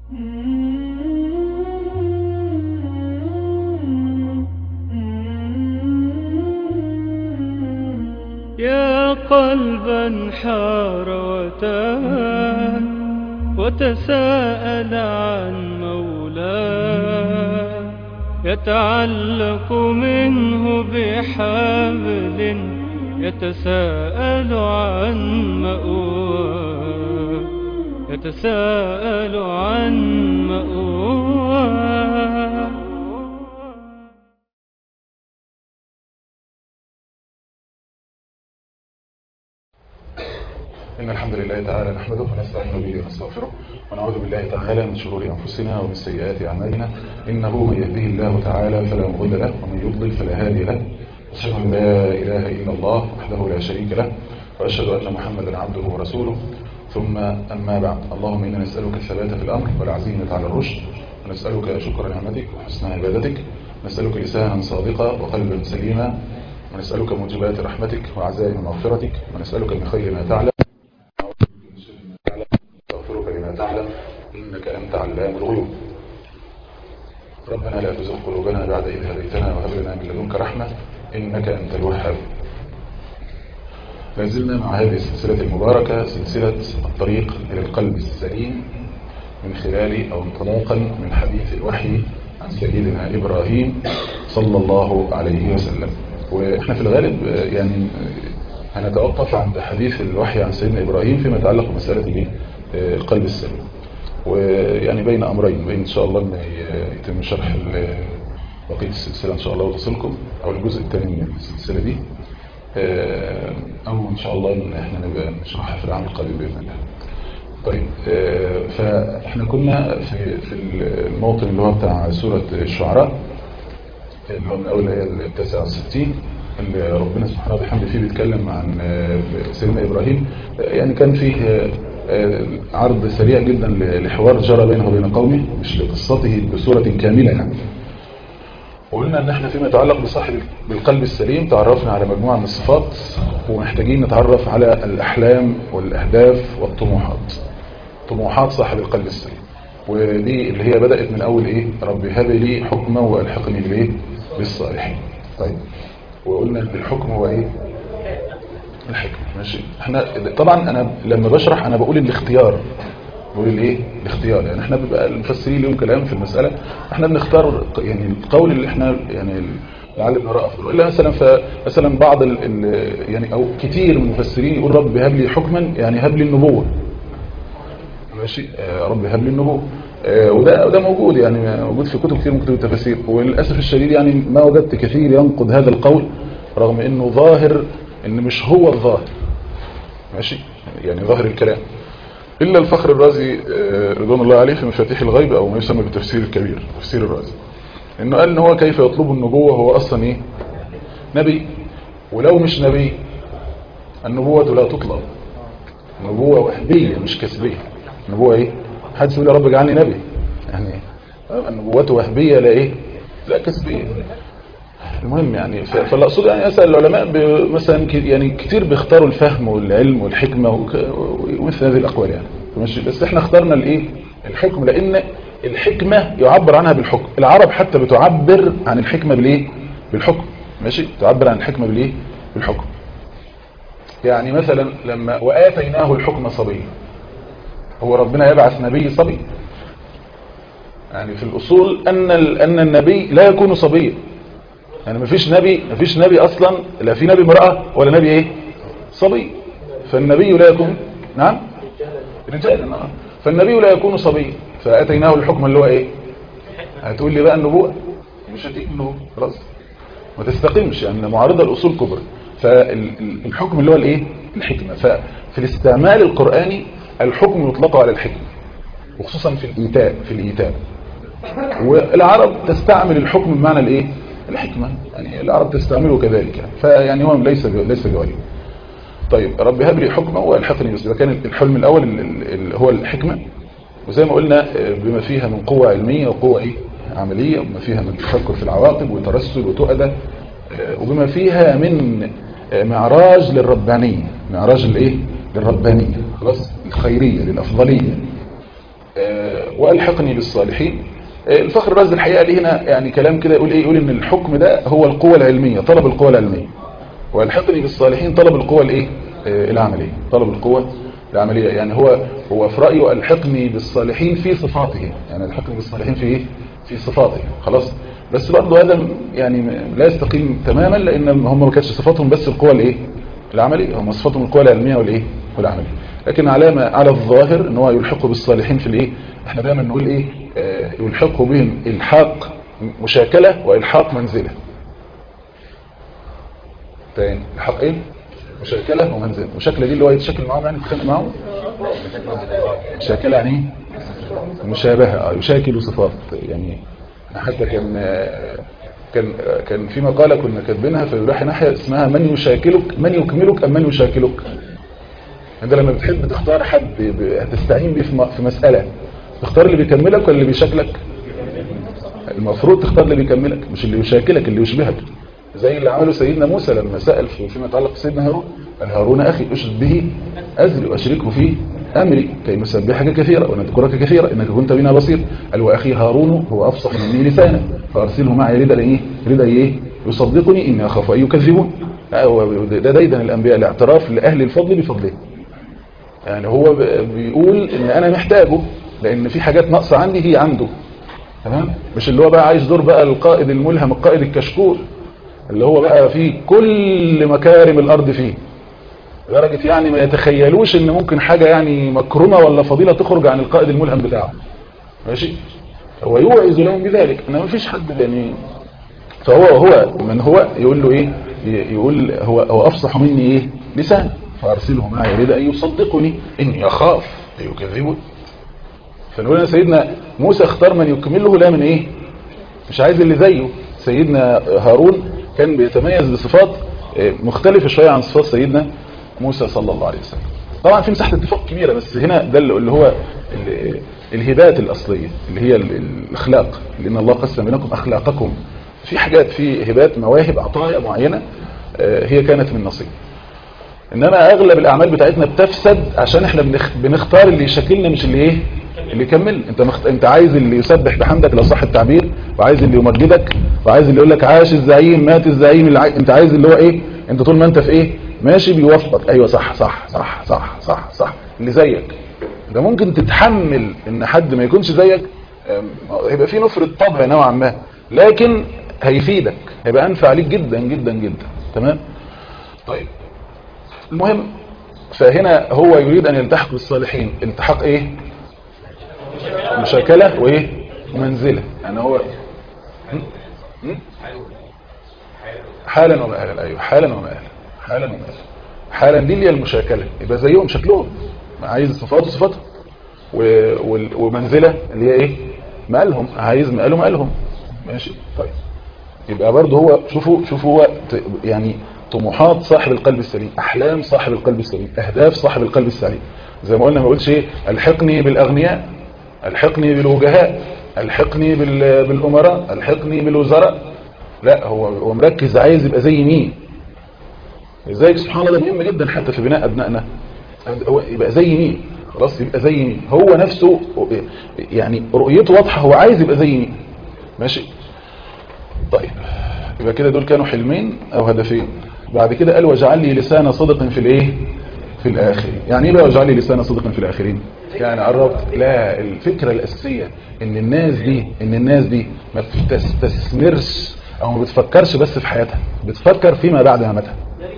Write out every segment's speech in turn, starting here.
يا قلبا حار وتاه وتساءل عن مولاه يتعلق منه بحبل يتساءل عن مأواه يتساءل عن مأواه إن الحمد لله تعالى نحمده ونستعين به ونستغفره ونعوذ بالله تعالى من شرور أنفسنا ومن سيئات أعمالنا إنه من يهده الله تعالى فلا مضل له ومن يضلل فلا هادي له أشهد أن لا إله إلا الله وحده لا شريك له وأشهد أن محمدا عبده ورسوله ثم أما بعد اللهم إنا نسألك الثبات في الأمر والعزيمة على الرشد ونسألك شكر نعمتك وحسن عبادتك نسألك لسانا صادقا وقلبا سليما ونسألك موجبات رحمتك وعزائم مغفرتك ونسألك من خير ما تعلم استغفرك لما تعلم إنك أنت علام الغيوب ربنا لا تزغ قلوبنا بعد إذ هديتنا وهب لنا من لدنك رحمة إنك أنت الوهاب لازلنا مع هذه السلسلة المباركة سلسلة الطريق إلى القلب السليم من خلال أو انطلاقا من حديث الوحي عن سيدنا إبراهيم صلى الله عليه وسلم وإحنا في الغالب يعني هنتوقف عند حديث الوحي عن سيدنا إبراهيم فيما يتعلق بمسألة القلب السليم ويعني بين أمرين بين إن شاء الله أن يتم شرح بقية السلسلة إن شاء الله وتصلكم أو الجزء الثاني من السلسلة دي أو إن شاء الله إن إحنا نبقى نشرحها في العام القادم بإذن الله طيب فإحنا كنا في في الموطن اللي هو بتاع سورة الشعراء اللي هو من أول هي التاسعة والستين اللي ربنا سبحانه وتعالى فيه بيتكلم عن سيدنا إبراهيم يعني كان فيه عرض سريع جدا لحوار جرى بينه وبين قومه مش لقصته بصورة كاملة يعني وقلنا ان احنا فيما يتعلق بصاحب بالقلب السليم تعرفنا على مجموعة من الصفات ومحتاجين نتعرف على الأحلام والأهداف والطموحات طموحات صاحب القلب السليم ودي اللي هي بدأت من أول إيه ربي هب لي حكمة وألحقني بالإيه بالصالحين طيب وقلنا ان الحكم هو ايه الحكمة ماشي احنا طبعا انا لما بشرح انا بقول الاختيار بقول الايه الاختيار يعني احنا بيبقى المفسرين لهم كلام في المسألة احنا بنختار يعني القول اللي احنا يعني لعل نراه افضل الا مثلا فمثلا بعض ال ال يعني او كتير من المفسرين يقول رب هب لي حكما يعني هب لي النبوة ماشي آه رب هب لي النبوة آه وده وده موجود يعني موجود في كتب كتير من كتب التفاسير وللاسف الشديد يعني ما وجدت كثير ينقض هذا القول رغم انه ظاهر ان مش هو الظاهر ماشي يعني ظاهر الكلام الا الفخر الرازي آه رضوان الله عليه في مفاتيح الغيب او ما يسمى بالتفسير الكبير تفسير الرازي انه قال ان هو كيف يطلب النبوة هو اصلا ايه نبي ولو مش نبي النبوة لا تطلب نبوة وحدية مش كسبية نبوة ايه حد يقول يا رب اجعلني نبي يعني النبوات وهبية لا ايه لا كسبية المهم يعني فاللي اقصد يعني اسال العلماء مثلا يعني كتير بيختاروا الفهم والعلم والحكمة ومثل هذه الاقوال يعني ماشي بس احنا اخترنا الايه الحكم لان الحكمة يعبر عنها بالحكم العرب حتى بتعبر عن الحكمة بالايه بالحكم ماشي تعبر عن الحكمة بالايه بالحكم يعني مثلا لما وآتيناه الحكم صبيا هو ربنا يبعث نبي صبي يعني في الأصول أن أن النبي لا يكون صبيا يعني ما فيش نبي ما فيش نبي أصلا لا في نبي امرأة ولا نبي إيه صبي فالنبي لا يكون نعم رجالا نعم فالنبي لا يكون صبيا فأتيناه الحكم اللي هو إيه هتقول لي بقى النبوة مش هتيجي النبوة خلاص ما تستقيمش يعني معارضة الأصول كبرى فالحكم اللي هو الإيه الحكمة ففي الاستعمال القرآني الحكم يطلق على الحكمة وخصوصا في الإيتاء في الإيتاء والعرب تستعمل الحكم بمعنى الإيه الحكمة يعني العرب تستعمله كذلك يعني فيعني هو ليس ليس بغريب طيب رب هب لي حكمة والحقني بس كان الحلم الأول اللي هو الحكمة وزي ما قلنا بما فيها من قوة علمية وقوة إيه عملية وبما فيها من تفكر في العواقب وترسل وتؤدى وبما فيها من معراج للربانية معراج الايه للربانية خلاص الخيرية للأفضلية آه، والحقني بالصالحين آه، الفخر الرازي الحقيقه ليه هنا يعني كلام كده يقول ايه يقول ان الحكم ده هو القوه العلميه طلب القوه العلميه والحقني بالصالحين طلب القوه الايه آه، العمليه طلب القوه العمليه يعني هو هو في رايه الحقني بالصالحين في صفاته يعني الحقني بالصالحين في ايه في صفاته خلاص بس برضه هذا يعني لا يستقيم تماما لان هم ما كانتش صفاتهم بس القوه الايه العمليه هم صفاتهم القوه العلميه والايه والعمليه لكن علامه على الظاهر ان هو يلحق بالصالحين في الايه احنا دايما نقول ايه آه، يلحق بهم الحاق مشاكله والحاق منزله تاني الحق ايه مشاكله ومنزله مشاكله دي اللي هو يتشكل معاهم يعني يتخانق معاهم مشاكله يعني ايه مشابهه اه يشاكل صفات يعني حتى كان آه، كان آه، كان في مقاله كنا كاتبينها في رايح ناحيه اسمها من يشاكلك من يكملك ام من يشاكلك انت لما بتحب تختار حد ب- هتستعين بيه في م- في مساله تختار اللي بيكملك ولا اللي بيشاكلك المفروض تختار اللي بيكملك مش اللي يشاكلك اللي يشبهك زي اللي عمله سيدنا موسى لما سأل في فيما يتعلق بسيدنا هارون قال هارون أخي أشرك به أزري وأشركه في أمري كي نسبحك كثيرا ونذكرك كثيرا إنك كنت بنا بصير قال وأخي هارون هو أفصح مني لسانا فأرسله معي ردا إيه ردا إيه يصدقني إني أخاف أن يكذبون لا، هو ده دايدا الأنبياء الاعتراف لأهل الفضل بفضله يعني هو ب- بيقول إن أنا محتاجه لأن في حاجات ناقصة عندي هي عنده تمام مش اللي هو بقى عايز دور بقى القائد الملهم القائد الكشكول اللي هو بقى فيه كل مكارم الارض فيه لدرجه يعني ما يتخيلوش ان ممكن حاجه يعني مكرمه ولا فضيله تخرج عن القائد الملهم بتاعه ماشي هو يوعظ لهم بذلك ان ما فيش حد يعني فهو هو من هو يقول له ايه ي- يقول هو هو افصح مني ايه لسان فارسله معي يريد ان يصدقني اني اخاف ان يكذبون فنقول ان سيدنا موسى اختار من يكمله لا من ايه مش عايز اللي زيه سيدنا هارون كان بيتميز بصفات آه، مختلفة شوية عن صفات سيدنا موسى صلى الله عليه وسلم طبعا في مساحة اتفاق كبيرة بس هنا ده اللي هو ال- الهداية الأصلية اللي هي ال- الأخلاق لأن الله قسم بينكم أخلاقكم في حاجات في هبات مواهب عطايا معينة آه، هي كانت من نصيب انما اغلب الاعمال بتاعتنا بتفسد عشان احنا بنخ... بنختار اللي يشكلنا مش اللي ايه اللي يكمل انت مخت... انت عايز اللي يسبح بحمدك لو صح التعبير وعايز اللي يمجدك وعايز اللي يقول لك عاش الزعيم مات الزعيم اللي عاي... انت عايز اللي هو ايه انت طول ما انت في ايه ماشي بيوافقك ايوه صح صح صح صح صح صح اللي زيك ده ممكن تتحمل ان حد ما يكونش زيك أم، هيبقى في نفرة طبع نوعا ما لكن هيفيدك هيبقى انفع ليك جدا جدا جدا تمام طيب المهم فهنا هو يريد أن يلتحق بالصالحين التحاق إيه مشاكلة وإيه منزلة يعني هو م? م? حالا ومآلا أيوه حالا ومآلا حالا ومآلا حالا دي اللي هي المشاكلة يبقى زيهم شكلهم عايز صفات وصفاتهم و- وال- ومنزلة اللي هي إيه مقالهم عايز مقاله مقالهم ماشي طيب يبقى برضه هو شوفوا شوفوا هو ت- يعني طموحات صاحب القلب السليم احلام صاحب القلب السليم اهداف صاحب القلب السليم زي ما قلنا ما اقولش ايه الحقني بالاغنياء الحقني بالوجهاء الحقني بال- بالامراء الحقني بالوزراء لا هو هو مركز عايز يبقى زي مين ازاي سبحان الله ده مهم جدا حتى في بناء ابنائنا هو يبقى زي مين خلاص يبقى زي مين هو نفسه يعني رؤيته واضحه هو عايز يبقى زي مين ماشي طيب يبقى كده دول كانوا حلمين او هدفين بعد كده قال واجعل لي لسان صدق في الايه في الاخرين يعني ايه بقى واجعل لي لسان صدق في الاخرين يعني قربت لا الفكره الاساسيه ان الناس دي ان الناس دي ما بتستثمرش او ما بتفكرش بس في حياتها بتفكر فيما بعد مماتها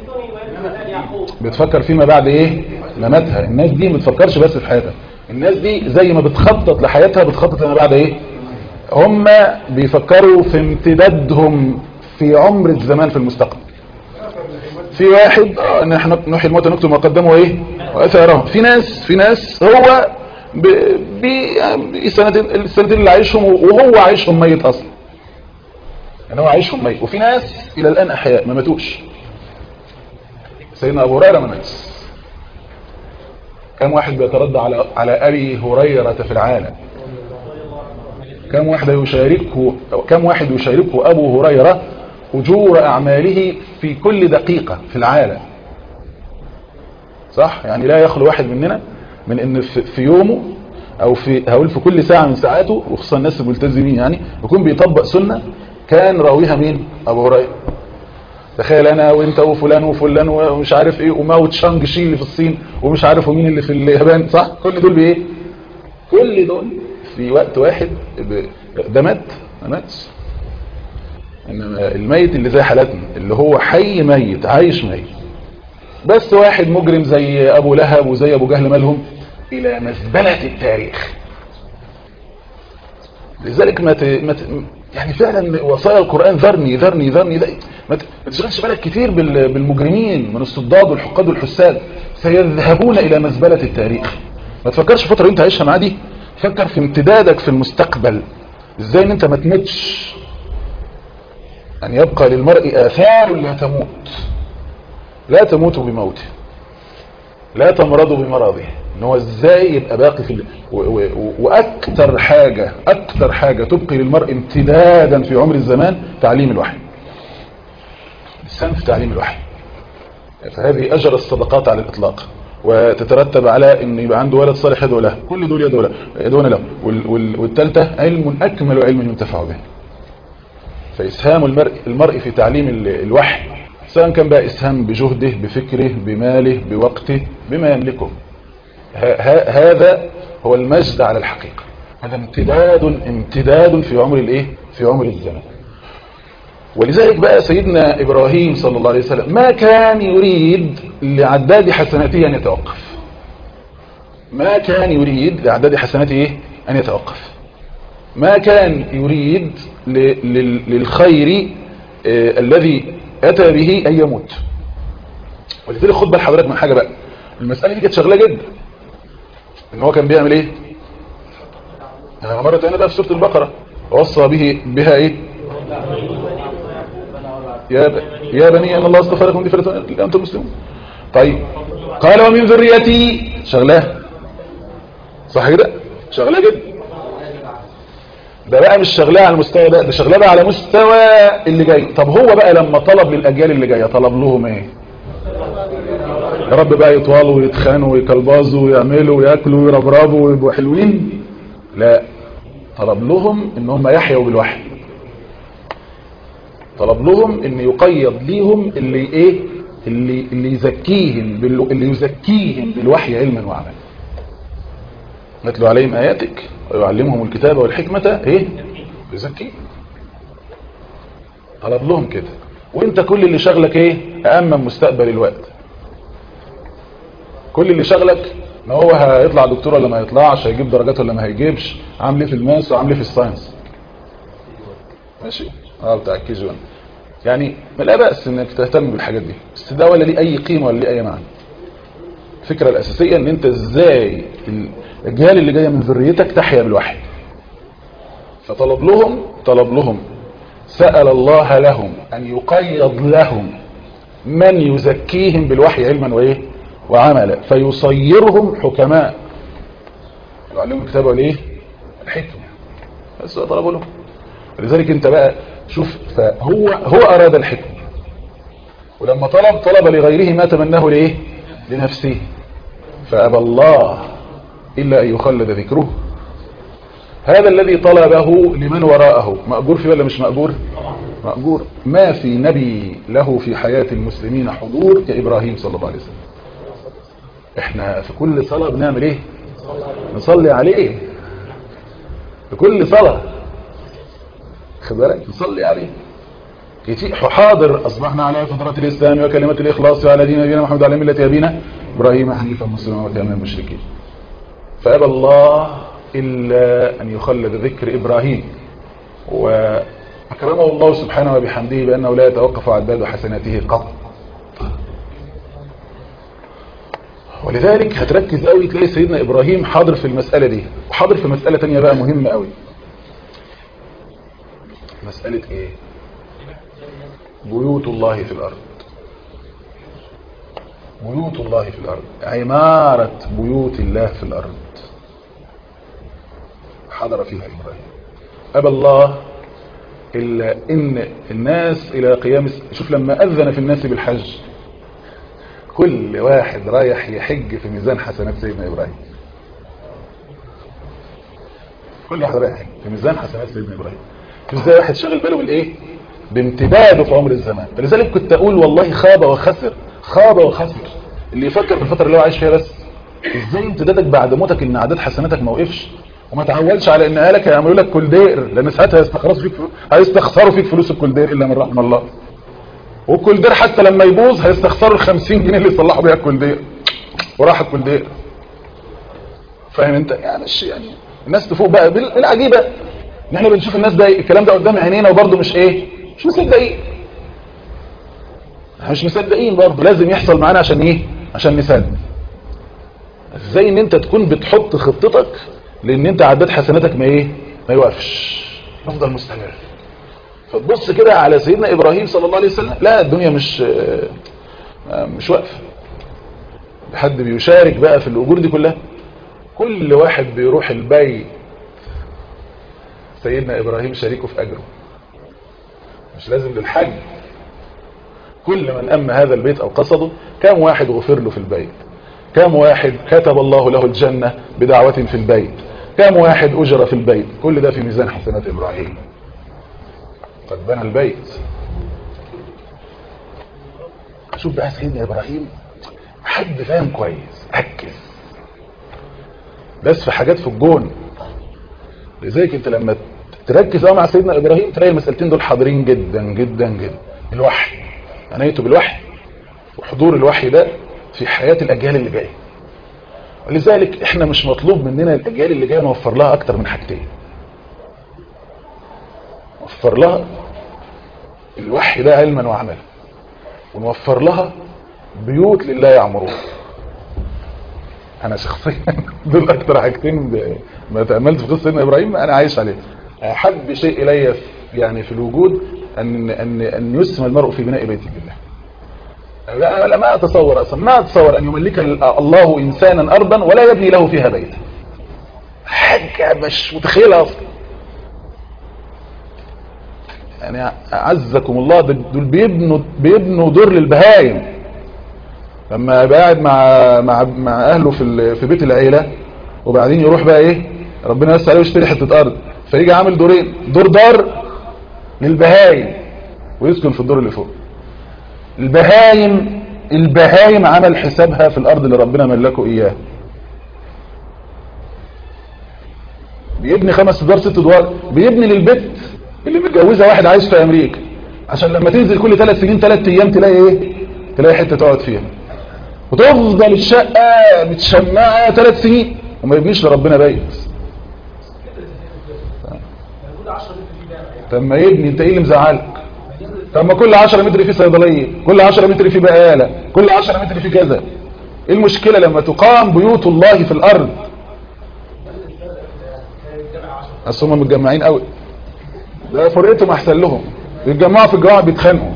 بتفكر فيما بعد ايه مماتها الناس دي ما بتفكرش بس في حياتها الناس دي زي ما بتخطط لحياتها بتخطط لما بعد ايه هم بيفكروا في امتدادهم في عمر الزمان في المستقبل في واحد آه، ان احنا نحيي الموتى نكتب ما قدموا ايه واثارهم في ناس في ناس هو ب- بي- السنتين السنتين اللي عايشهم وهو عايشهم ميت اصلا يعني هو عايشهم ميت وفي ناس الى الان احياء ما ماتوش سيدنا ابو هريره ما ماتش كم واحد بيتردى على على ابي هريره في العالم كم واحد يشاركه كم واحد يشاركه ابو هريره اجور اعماله في كل دقيقه في العالم صح يعني لا يخلو واحد مننا من ان في في يومه او في هقول في كل ساعه من ساعاته وخصوصا الناس الملتزمين يعني يكون بيطبق سنه كان راويها مين ابو هريره تخيل انا وانت وفلان وفلان ومش عارف ايه وماو تشانج شي اللي في الصين ومش عارف ومين اللي في اليابان صح كل دول بايه كل دول في وقت واحد ب... ده مات ما ماتش انما الميت اللي زي حالتنا اللي هو حي ميت عايش ميت بس واحد مجرم زي ابو لهب وزي ابو جهل مالهم الى مزبله التاريخ لذلك ما ت... ما ت... يعني فعلا وصايا القرآن ذرني ذرني ذرني ذرني ما تشغلش بالك كتير بالمجرمين من الصداد والحقاد والحساد سيذهبون إلى مزبلة التاريخ ما تفكرش فترة اللي انت عايشها معاه دي فكر في امتدادك في المستقبل ازاي ان انت ما تمتش ان يبقى للمرء آثار لا تموت لا تموت بموته لا تمرض بمرضه ان هو ازاي يبقى باقي في و... و... واكتر حاجة اكتر حاجة تبقي للمرء امتدادا في عمر الزمان تعليم الوحي السن في تعليم الوحي فهذه اجر الصدقات على الاطلاق وتترتب على ان يبقى عنده ولد صالح يدعو له كل دول يدعو له يدعون له وال... وال... والثالثه علم اكمل علم ينتفع به فاسهام المرء المرء في تعليم الوحي سواء كان بقى اسهام بجهده بفكره بماله بوقته بما يملكه هذا هو المجد على الحقيقة هذا امتداد امتداد في عمر الايه في عمر الزمان ولذلك بقى سيدنا إبراهيم صلى الله عليه وسلم ما كان يريد لعداد حسناته أن يتوقف ما كان يريد لعداد حسناته إيه؟ أن يتوقف ما كان يريد للخير آه الذي أتى به أن يموت ولذلك خد بال حضرتك من حاجة بقى المسألة دي كانت شغلة جدا ان هو كان بيعمل ايه يعني مرة تانية بقى في سورة البقرة وصى به بها ايه يا ب... يا بني ان الله اصطفى لكم دي فرة انتم مسلمون طيب قال ومن ذريتي شغلاه صح كده شغلاه جدا ده بقى مش شغلاه على المستوى ده ده شغلاه بقى على مستوى اللي جاي طب هو بقى لما طلب للاجيال اللي جايه طلب لهم ايه يا رب بقى يطوالوا ويتخانوا ويكلبازوا ويعملوا وياكلوا ويربربوا ويبقوا حلوين لا طلب لهم ان هم يحيوا بالوحي طلب لهم ان يقيض ليهم اللي ايه اللي اللي يزكيهم بال... اللي يزكيهم بالوحي علما وعملا نتلو عليهم اياتك ويعلمهم الكتاب والحكمه ايه يزكيهم طلب لهم كده وانت كل اللي شغلك ايه أأمن مستقبل الوقت كل اللي شغلك ما هو هيطلع دكتور ولا ما يطلعش هيجيب درجات ولا ما هيجيبش عامل ايه في الماس وعامل ايه في الساينس ماشي اه بتاع الكي جي يعني ما لا باس انك تهتم بالحاجات دي بس ده ولا ليه اي قيمه ولا ليه اي معنى الفكره الاساسيه ان انت ازاي الاجيال اللي جايه من ذريتك تحيا بالوحي فطلب لهم طلب لهم سأل الله لهم أن يقيض لهم من يزكيهم بالوحي علما وإيه وعملا فيصيرهم حكماء يعلمهم الكتاب والإيه الحكمة بس طلبوا لهم ولذلك انت بقى شوف فهو هو أراد الحكمة ولما طلب طلب لغيره ما تمناه لإيه لنفسه فأبى الله إلا أن يخلد ذكره هذا الذي طلبه لمن وراءه مأجور فيه ولا مش مأجور مأجور ما في نبي له في حياة المسلمين حضور كإبراهيم صلى الله عليه وسلم احنا في كل صلاة بنعمل ايه نصلي عليه في كل صلاة خبرك نصلي عليه كتير حاضر أصبحنا على فطرة الإسلام وكلمة الإخلاص وعلى دين نبينا محمد على ملة أبينا إبراهيم حنيفا مسلما وكان من المشركين فأبى الله إلا أن يخلد ذكر إبراهيم وأكرمه الله سبحانه وبحمده بأنه لا يتوقف عداد حسناته قط ولذلك هتركز قوي تلاقي سيدنا إبراهيم حاضر في المسألة دي وحاضر في مسألة تانية بقى مهمة قوي مسألة ايه بيوت الله في الأرض بيوت الله في الأرض عمارة بيوت الله في الأرض حضر فيها إبراهيم أبى الله إلا إن الناس إلى قيام شوف لما أذن في الناس بالحج كل واحد رايح يحج في ميزان حسنات سيدنا إبراهيم كل واحد رايح في ميزان حسنات سيدنا ابراهيم في ازاي واحد شغل باله بالايه بامتداده في عمر الزمان فلذلك كنت اقول والله خاب وخسر خاب وخسر اللي يفكر في الفتره اللي هو عايش فيها بس ازاي امتدادك بعد موتك ان عدد حسناتك ما وقفش وما تعولش على ان اهلك هيعملوا لك كولدير لان ساعتها هيستخلصوا فيك هيستخسروا فيك فلوس الكولدير الا من رحم الله والكولدير حتى لما يبوظ هيستخسروا ال 50 جنيه اللي يصلحوا بيها الكولدير وراح الكولدير فاهم انت يعني مش يعني الناس تفوق بقى بالعجيبه ان احنا بنشوف الناس ده الكلام ده قدام عينينا وبرضه مش ايه مش مصدقين احنا مش مصدقين برضه لازم يحصل معانا عشان ايه عشان نصدق ازاي ان انت تكون بتحط خطتك لان انت عداد حسناتك ما ايه ما يوقفش افضل مستمر فتبص كده على سيدنا ابراهيم صلى الله عليه وسلم لا الدنيا مش مش واقفه حد بيشارك بقى في الاجور دي كلها كل واحد بيروح البيت سيدنا ابراهيم شريكه في اجره مش لازم للحج كل من أم هذا البيت أو قصده كم واحد غفر له في البيت كم واحد كتب الله له الجنة بدعوة في البيت كم واحد أجر في البيت كل ده في ميزان حسنات إبراهيم قد بنى البيت شوف بقى سيدنا إبراهيم حد فاهم كويس ركز بس في حاجات في الجون لذلك انت لما تركز اه مع سيدنا ابراهيم تلاقي المسألتين دول حاضرين جدا جدا جدا الوحي عنايته بالوحي وحضور الوحي ده في حياة الأجيال اللي جايه ولذلك احنا مش مطلوب مننا الأجيال اللي جايه نوفر لها أكتر من حاجتين نوفر لها الوحي ده علما وعملا ونوفر لها بيوت لله يعمرون انا شخصيا دول اكتر حاجتين ما تأملت في قصة سيدنا ابراهيم انا عايش عليه احب شيء الي يعني في الوجود ان ان ان يسمى المرء في بناء بيت الله لا, لا ما اتصور اصلا ما اتصور ان يملك الله انسانا ارضا ولا يبني له فيها بيتا حاجه مش متخيلها اصلا يعني عزكم الله دول بيبنوا بيبنوا دور للبهايم لما يبقى قاعد مع مع مع اهله في في بيت العيله وبعدين يروح بقى ايه ربنا يسر عليه ويشتري حته ارض فيجي عامل دورين دور دار للبهايم ويسكن في الدور اللي فوق البهايم البهايم عمل حسابها في الارض اللي ربنا ملكه اياه بيبني خمس ادوار ست ادوار بيبني للبيت اللي متجوزه واحد عايش في امريكا عشان لما تنزل كل ثلاث سنين ثلاث ايام تلاقي ايه تلاقي حته تقعد فيها وتفضل الشقه متشمعه ثلاث سنين وما يبنيش لربنا بيت طب ما يبني انت ايه اللي مزعلك طب ما كل 10 متر في صيدليه كل 10 متر في بقاله كل 10 متر في كذا ايه المشكله لما تقام بيوت الله في الارض اصل هم متجمعين قوي ده فرقتهم احسن لهم يتجمعوا في الجماعه بيتخانقوا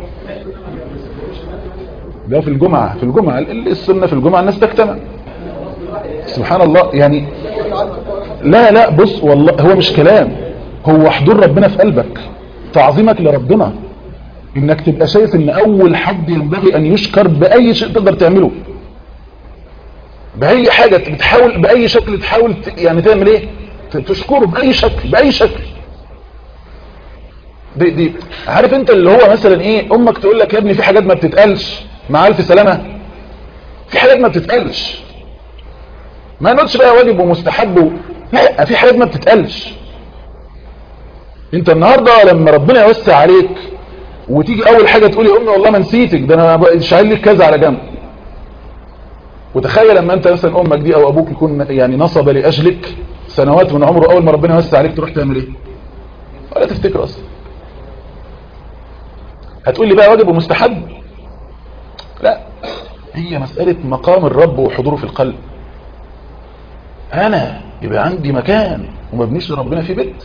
ده في الجمعه في الجمعه السنه في الجمعه الناس تجتمع سبحان الله يعني لا لا بص والله هو مش كلام هو حضور ربنا في قلبك تعظيمك لربنا انك تبقى شايف ان اول حد ينبغي ان يشكر باي شيء تقدر تعمله باي حاجة بتحاول باي شكل تحاول يعني تعمل ايه تشكره باي شكل باي شكل دي دي عارف انت اللي هو مثلا ايه امك تقول لك يا ابني في حاجات ما بتتقالش مع الف سلامة في حاجات ما بتتقالش ما نقولش بقى واجب ومستحب و... لا في حاجات ما بتتقالش انت النهاردة لما ربنا يوسع عليك وتيجي اول حاجة تقول يا امي والله ما نسيتك ده انا شايل لك كذا على جنب وتخيل لما انت مثلا امك دي او ابوك يكون يعني نصب لاجلك سنوات من عمره اول ما ربنا يوسع عليك تروح تعمل ايه ولا تفتكر اصلا هتقول لي بقى واجب ومستحب لا هي مسألة مقام الرب وحضوره في القلب انا يبقى عندي مكان ومبنيش لربنا في بيت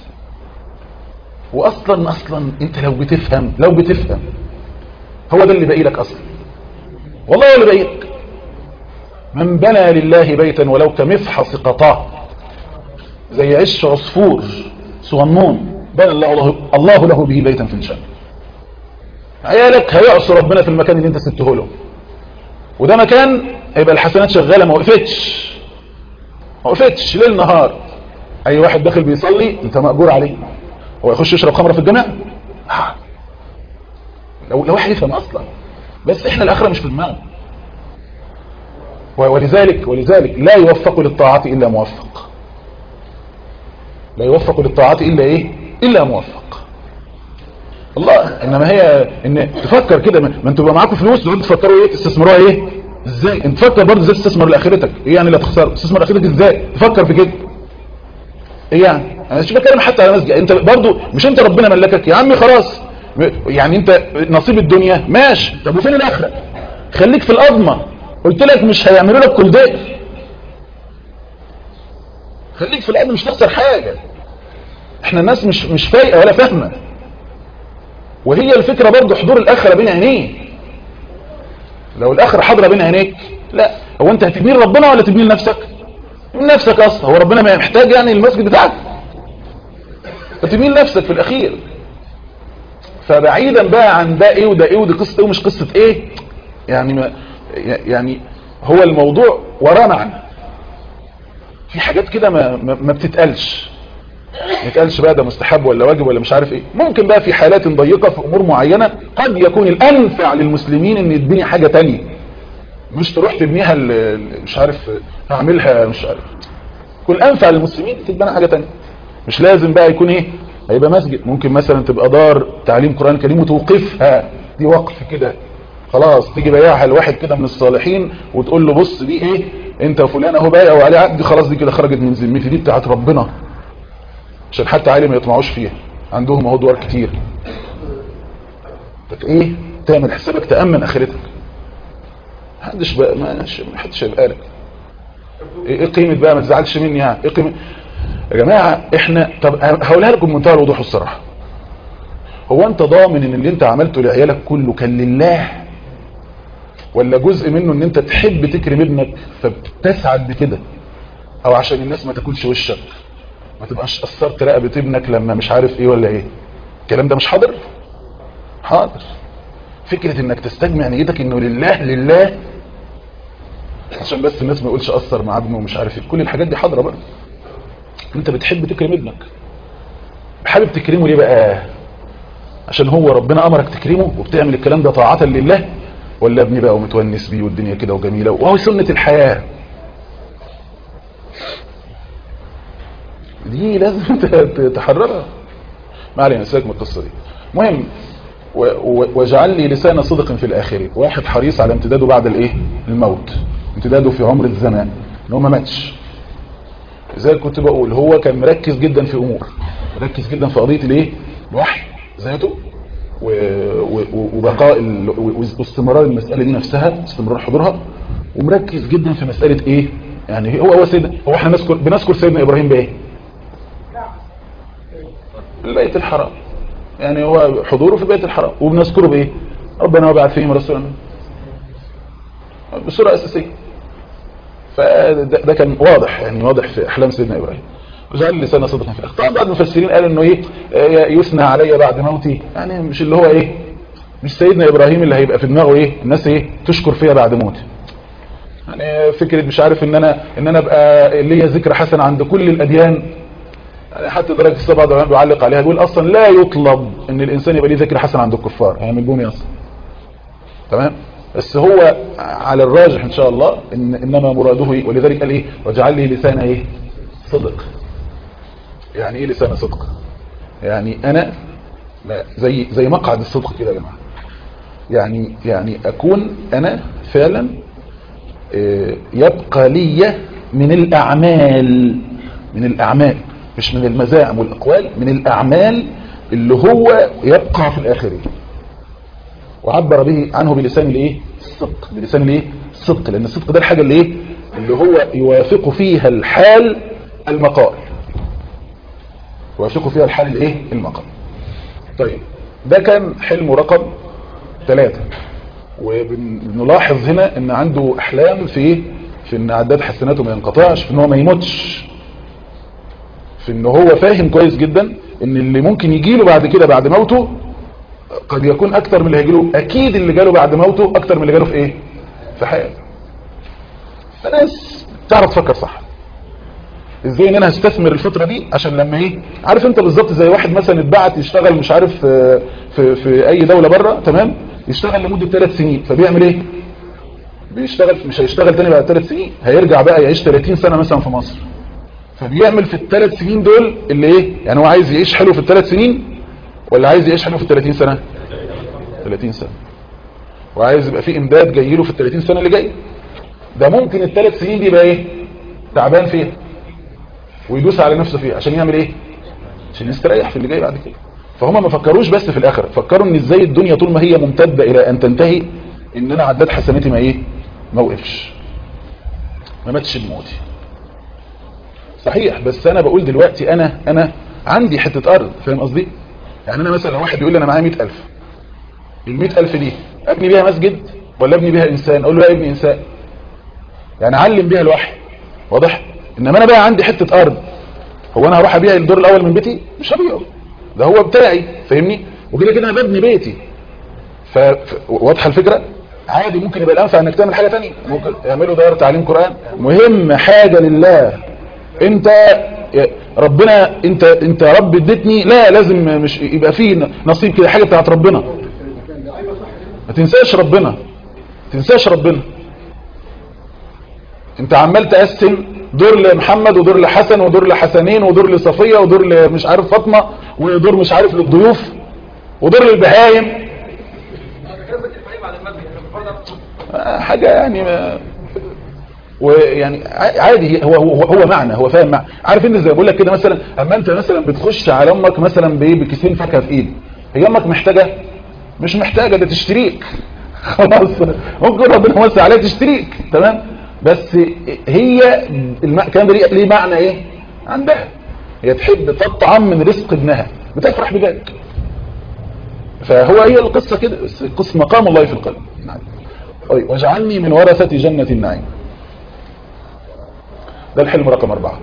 واصلا اصلا انت لو بتفهم لو بتفهم هو ده اللي باقي لك اصلا والله هو اللي باقي لك من بنى لله بيتا ولو كمفحص قطاه زي عش عصفور صغنون بنى الله له, الله له به بيتا في الجنه عيالك هيعصوا ربنا في المكان اللي انت سبته له وده مكان هيبقى الحسنات شغاله ما وقفتش ما وقفتش ليل نهار اي واحد داخل بيصلي انت مأجور عليه هو يخش يشرب خمره في الجامع آه. لو لو واحد يفهم اصلا بس احنا الاخره مش في دماغنا ولذلك ولذلك لا يوفق للطاعات الا موفق لا يوفق للطاعات الا ايه الا موفق الله انما هي ان تفكر كده ما انتوا بقى معاكم فلوس تقعدوا تفكروا ايه تستثمروها ايه ازاي انت تفكر برضه ازاي تستثمر لاخرتك ايه يعني لا تخسر تستثمر لاخرتك ازاي تفكر في كده ايه يعني انا مش بتكلم حتى على مسجد انت برضه مش انت ربنا ملكك يا عمي خلاص يعني انت نصيب الدنيا ماشي طب وفين الاخره خليك في الأضمة قلت لك مش هيعملوا لك كل ده خليك في الأضمة مش تخسر حاجة احنا الناس مش مش فايقة ولا فاهمة وهي الفكرة برضه حضور الآخرة بين عينيه لو الآخرة حاضرة بين عينيك لا هو انت هتبني ربنا ولا تبني لنفسك من نفسك اصلا هو ربنا ما محتاج يعني المسجد بتاعك فتبني لنفسك في الأخير فبعيدا بقى عن ده ايه وده ايه ودي قصة ايه ومش قصة ايه يعني ما يعني هو الموضوع وراه معنى في حاجات كده ما, ما, ما بتتقالش ما يتقالش بقى ده مستحب ولا واجب ولا مش عارف ايه ممكن بقى في حالات ضيقة في امور معينة قد يكون الانفع للمسلمين ان يتبني حاجة تانية مش تروح تبنيها مش عارف هعملها مش عارف كل انفع للمسلمين تتبنى حاجة تانية مش لازم بقى يكون ايه هيبقى مسجد ممكن مثلا تبقى دار تعليم قرآن كريم وتوقفها دي وقف كده خلاص تيجي بياعها لواحد كده من الصالحين وتقول له بص دي ايه انت فلان اهو بايع وعليه عقد خلاص دي كده خرجت من ذمتي دي بتاعت ربنا عشان حتى عالم ما يطمعوش فيها عندهم اهو دوار كتير طب ايه تعمل حسابك تأمن اخرتك محدش بقى ما حدش هيبقى لك ايه قيمة بقى ما تزعلش مني يعني ايه قيمة يا جماعة احنا طب هقولها لكم بمنتهى الوضوح والصراحة هو انت ضامن ان اللي انت عملته لعيالك كله كان لله ولا جزء منه ان انت تحب تكرم ابنك فبتسعد بكده او عشان الناس ما تاكلش وشك ما تبقاش اثرت رقبة ابنك لما مش عارف ايه ولا ايه الكلام ده مش حاضر حاضر فكرة انك تستجمع نيتك انه لله لله عشان بس الناس ما يقولش اثر مع ابنه ومش عارف ايه كل الحاجات دي حاضره بقى انت بتحب تكرم ابنك حابب تكرمه ليه بقى عشان هو ربنا امرك تكرمه وبتعمل الكلام ده طاعة لله ولا ابني بقى ومتونس بيه والدنيا كده وجميلة وهو سنة الحياة دي لازم تحررها ما علينا نساك من القصة دي مهم واجعل لي لسان صدق في الآخرين واحد حريص على امتداده بعد الايه الموت امتداده في عمر الزمان ان هو ما ماتش زي كنت بقول هو كان مركز جدا في امور مركز جدا في قضية الايه الوحي ذاته وبقاء واستمرار المسألة دي نفسها استمرار حضورها ومركز جدا في مسألة ايه يعني هو هو سيدنا هو احنا نذكر بنذكر سيدنا ابراهيم بايه البيت الحرام يعني هو حضوره في بيت الحرام وبنذكره بايه ربنا وبعث فيهم رسولا بصورة اساسية فده كان واضح يعني واضح في احلام سيدنا ابراهيم وجعل لسان صدقا في الاخطاء بعض المفسرين قالوا انه ايه يثنى علي بعد موتي يعني مش اللي هو ايه مش سيدنا ابراهيم اللي هيبقى في دماغه ايه الناس ايه تشكر فيها بعد موتي يعني فكرة مش عارف ان انا ان انا ابقى ليا ذكر حسن عند كل الاديان يعني حتى درجة السبعة العلماء بيعلق عليها بيقول اصلا لا يطلب ان الانسان يبقى ليه ذكر حسن عند الكفار هيعمل بهم اصلا تمام بس هو على الراجح ان شاء الله ان انما مراده ولذلك قال ايه وجعل لي لسان ايه صدق يعني ايه لسان صدق يعني انا لا زي زي مقعد الصدق كده يا جماعه يعني يعني اكون انا فعلا يبقى لي من الاعمال من الاعمال مش من المزاعم والاقوال من الاعمال اللي هو يبقى في الاخرين وعبر به عنه بلسان الايه الصدق بلسان الايه الصدق لان الصدق ده الحاجه اللي ايه اللي هو يوافق فيها الحال المقال يوافق فيها الحال الايه المقال طيب ده كان حلم رقم ثلاثة وبنلاحظ هنا ان عنده احلام في ايه في ان عداد حسناته ما ينقطعش في ان هو ما يموتش في ان هو فاهم كويس جدا ان اللي ممكن يجيله بعد كده بعد موته قد يكون اكتر من اللي هيجيله اكيد اللي جاله بعد موته اكتر من اللي جاله في ايه في حياته فناس تعرف تفكر صح ازاي ان انا هستثمر الفتره دي عشان لما ايه عارف انت بالظبط زي واحد مثلا اتبعت يشتغل مش عارف في في, في اي دوله بره تمام يشتغل لمده ثلاث سنين فبيعمل ايه بيشتغل مش هيشتغل تاني بعد ثلاث سنين هيرجع بقى يعيش 30 سنه مثلا في مصر فبيعمل في الثلاث سنين دول اللي ايه يعني هو عايز يعيش حلو في الثلاث سنين ولا عايز يعيش حلو في ال 30 سنه 30 سنه وعايز يبقى في امداد جاي له في ال 30 سنه اللي جايه ده ممكن الثلاث سنين دي يبقى ايه تعبان فيها ويدوس على نفسه فيها عشان يعمل ايه عشان يستريح في اللي جاي بعد كده فهم ما فكروش بس في الاخره فكروا ان ازاي الدنيا طول ما هي ممتده الى ان تنتهي ان انا عداد حسناتي ما ايه ما وقفش ما ماتش بموتي صحيح بس انا بقول دلوقتي انا انا عندي حته ارض فاهم قصدي يعني انا مثلا لو واحد يقول لي انا معايا 100000 ال 100000 دي ابني بيها مسجد ولا ابني بيها انسان اقول له لا ابني انسان يعني علم بيها الوحي واضح انما انا بقى عندي حته ارض هو انا هروح ابيع الدور الاول من بيتي مش هبيعه ده هو بتاعي فاهمني وكده كده انا ببني بيتي ف... ف... واضحه الفكره عادي ممكن يبقى الانفع انك تعمل حاجه ثانيه ممكن يعملوا دائره تعليم قران مهم حاجه لله انت ربنا انت انت يا رب اديتني لا لازم مش يبقى فيه نصيب كده حاجه بتاعت ربنا ما تنساش ربنا ما تنساش ربنا انت عمال تقسم دور لمحمد ودور لحسن ودور لحسنين ودور لصفية ودور لمش عارف فاطمة ودور مش عارف للضيوف ودور للبهايم حاجة يعني ما ويعني عادي هو هو هو معنى هو فاهم معنى عارف ان زي بقول لك كده مثلا اما انت مثلا بتخش على امك مثلا بايه بكيسين فاكهه في ايد هي امك محتاجه مش محتاجه ده تشتريك خلاص ممكن ربنا يوسع عليها تشتريك تمام بس هي الكلام ده ليه معنى ايه عندها هي تحب تطعم من رزق ابنها بتفرح بذلك فهو هي القصة كده قصة مقام الله في القلب نعم. طيب واجعلني من ورثة جنة النعيم ده الحلم رقم أربعة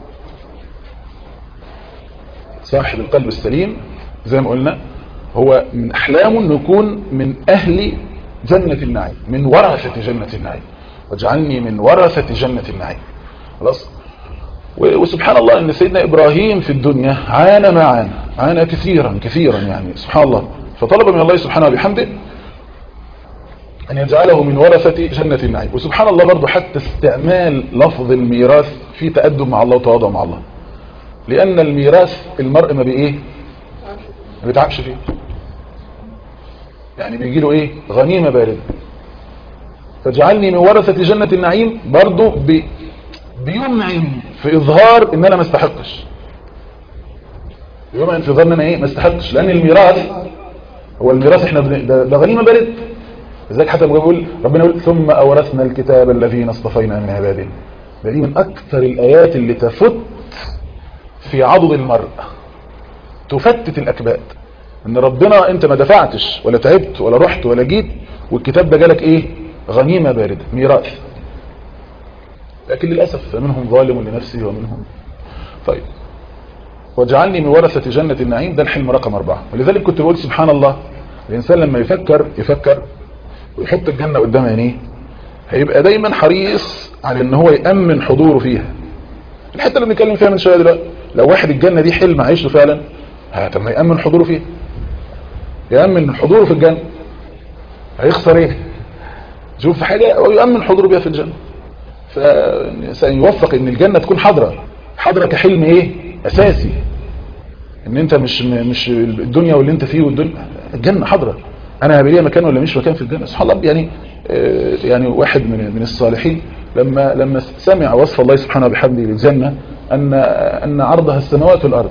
صاحب القلب السليم زي ما قلنا هو من أحلامه أنه يكون من أهل جنة النعيم من ورثة جنة النعيم واجعلني من ورثة جنة النعيم خلاص وسبحان الله ان سيدنا ابراهيم في الدنيا عانى ما عانى عانى كثيرا كثيرا يعني سبحان الله فطلب من الله سبحانه وبحمده ان يجعله من ورثة جنة النعيم وسبحان الله برضو حتى استعمال لفظ الميراث في تأدب مع الله وتواضع مع الله لان الميراث المرء ما بايه ما بيتعبش فيه يعني بيجي له ايه غنيمة باردة فاجعلني من ورثة جنة النعيم برضو بي بيمعن في اظهار ان انا ما استحقش يمعن في اظهار ان انا ايه ما استحقش لان الميراث هو الميراث احنا ده, ده غنيمة بارد لذلك حتى بقول ربنا يقول ثم اورثنا الكتاب الذين اصطفينا من عبادنا ده دي من اكثر الايات اللي تفت في عضد المرء تفتت الاكباد ان ربنا انت ما دفعتش ولا تعبت ولا رحت ولا جيت والكتاب ده جالك ايه غنيمة باردة ميراث لكن للأسف منهم ظالم لنفسه ومنهم طيب واجعلني من ورثة جنة النعيم ده الحلم رقم أربعة ولذلك كنت بقول سبحان الله الإنسان لما يفكر يفكر ويحط الجنة قدام عينيه هيبقى دايما حريص على ان هو يأمن حضوره فيها الحتة اللي بنتكلم فيها من شوية دلوقتي لو واحد الجنة دي حلم عايشه فعلا طب ما يأمن حضوره فيها يأمن حضوره في الجنة هيخسر ايه شوف في حاجة ويؤمن حضوره بها في الجنة فسيوفق ان الجنة تكون حضرة حضرة كحلم ايه اساسي ان انت مش مش الدنيا واللي انت فيه والدنيا الجنة حضرة انا هبقى ليا مكان ولا مش مكان في الجنة سبحان الله يعني يعني واحد من من الصالحين لما لما سمع وصف الله سبحانه بحمده للجنة ان ان عرضها السماوات والارض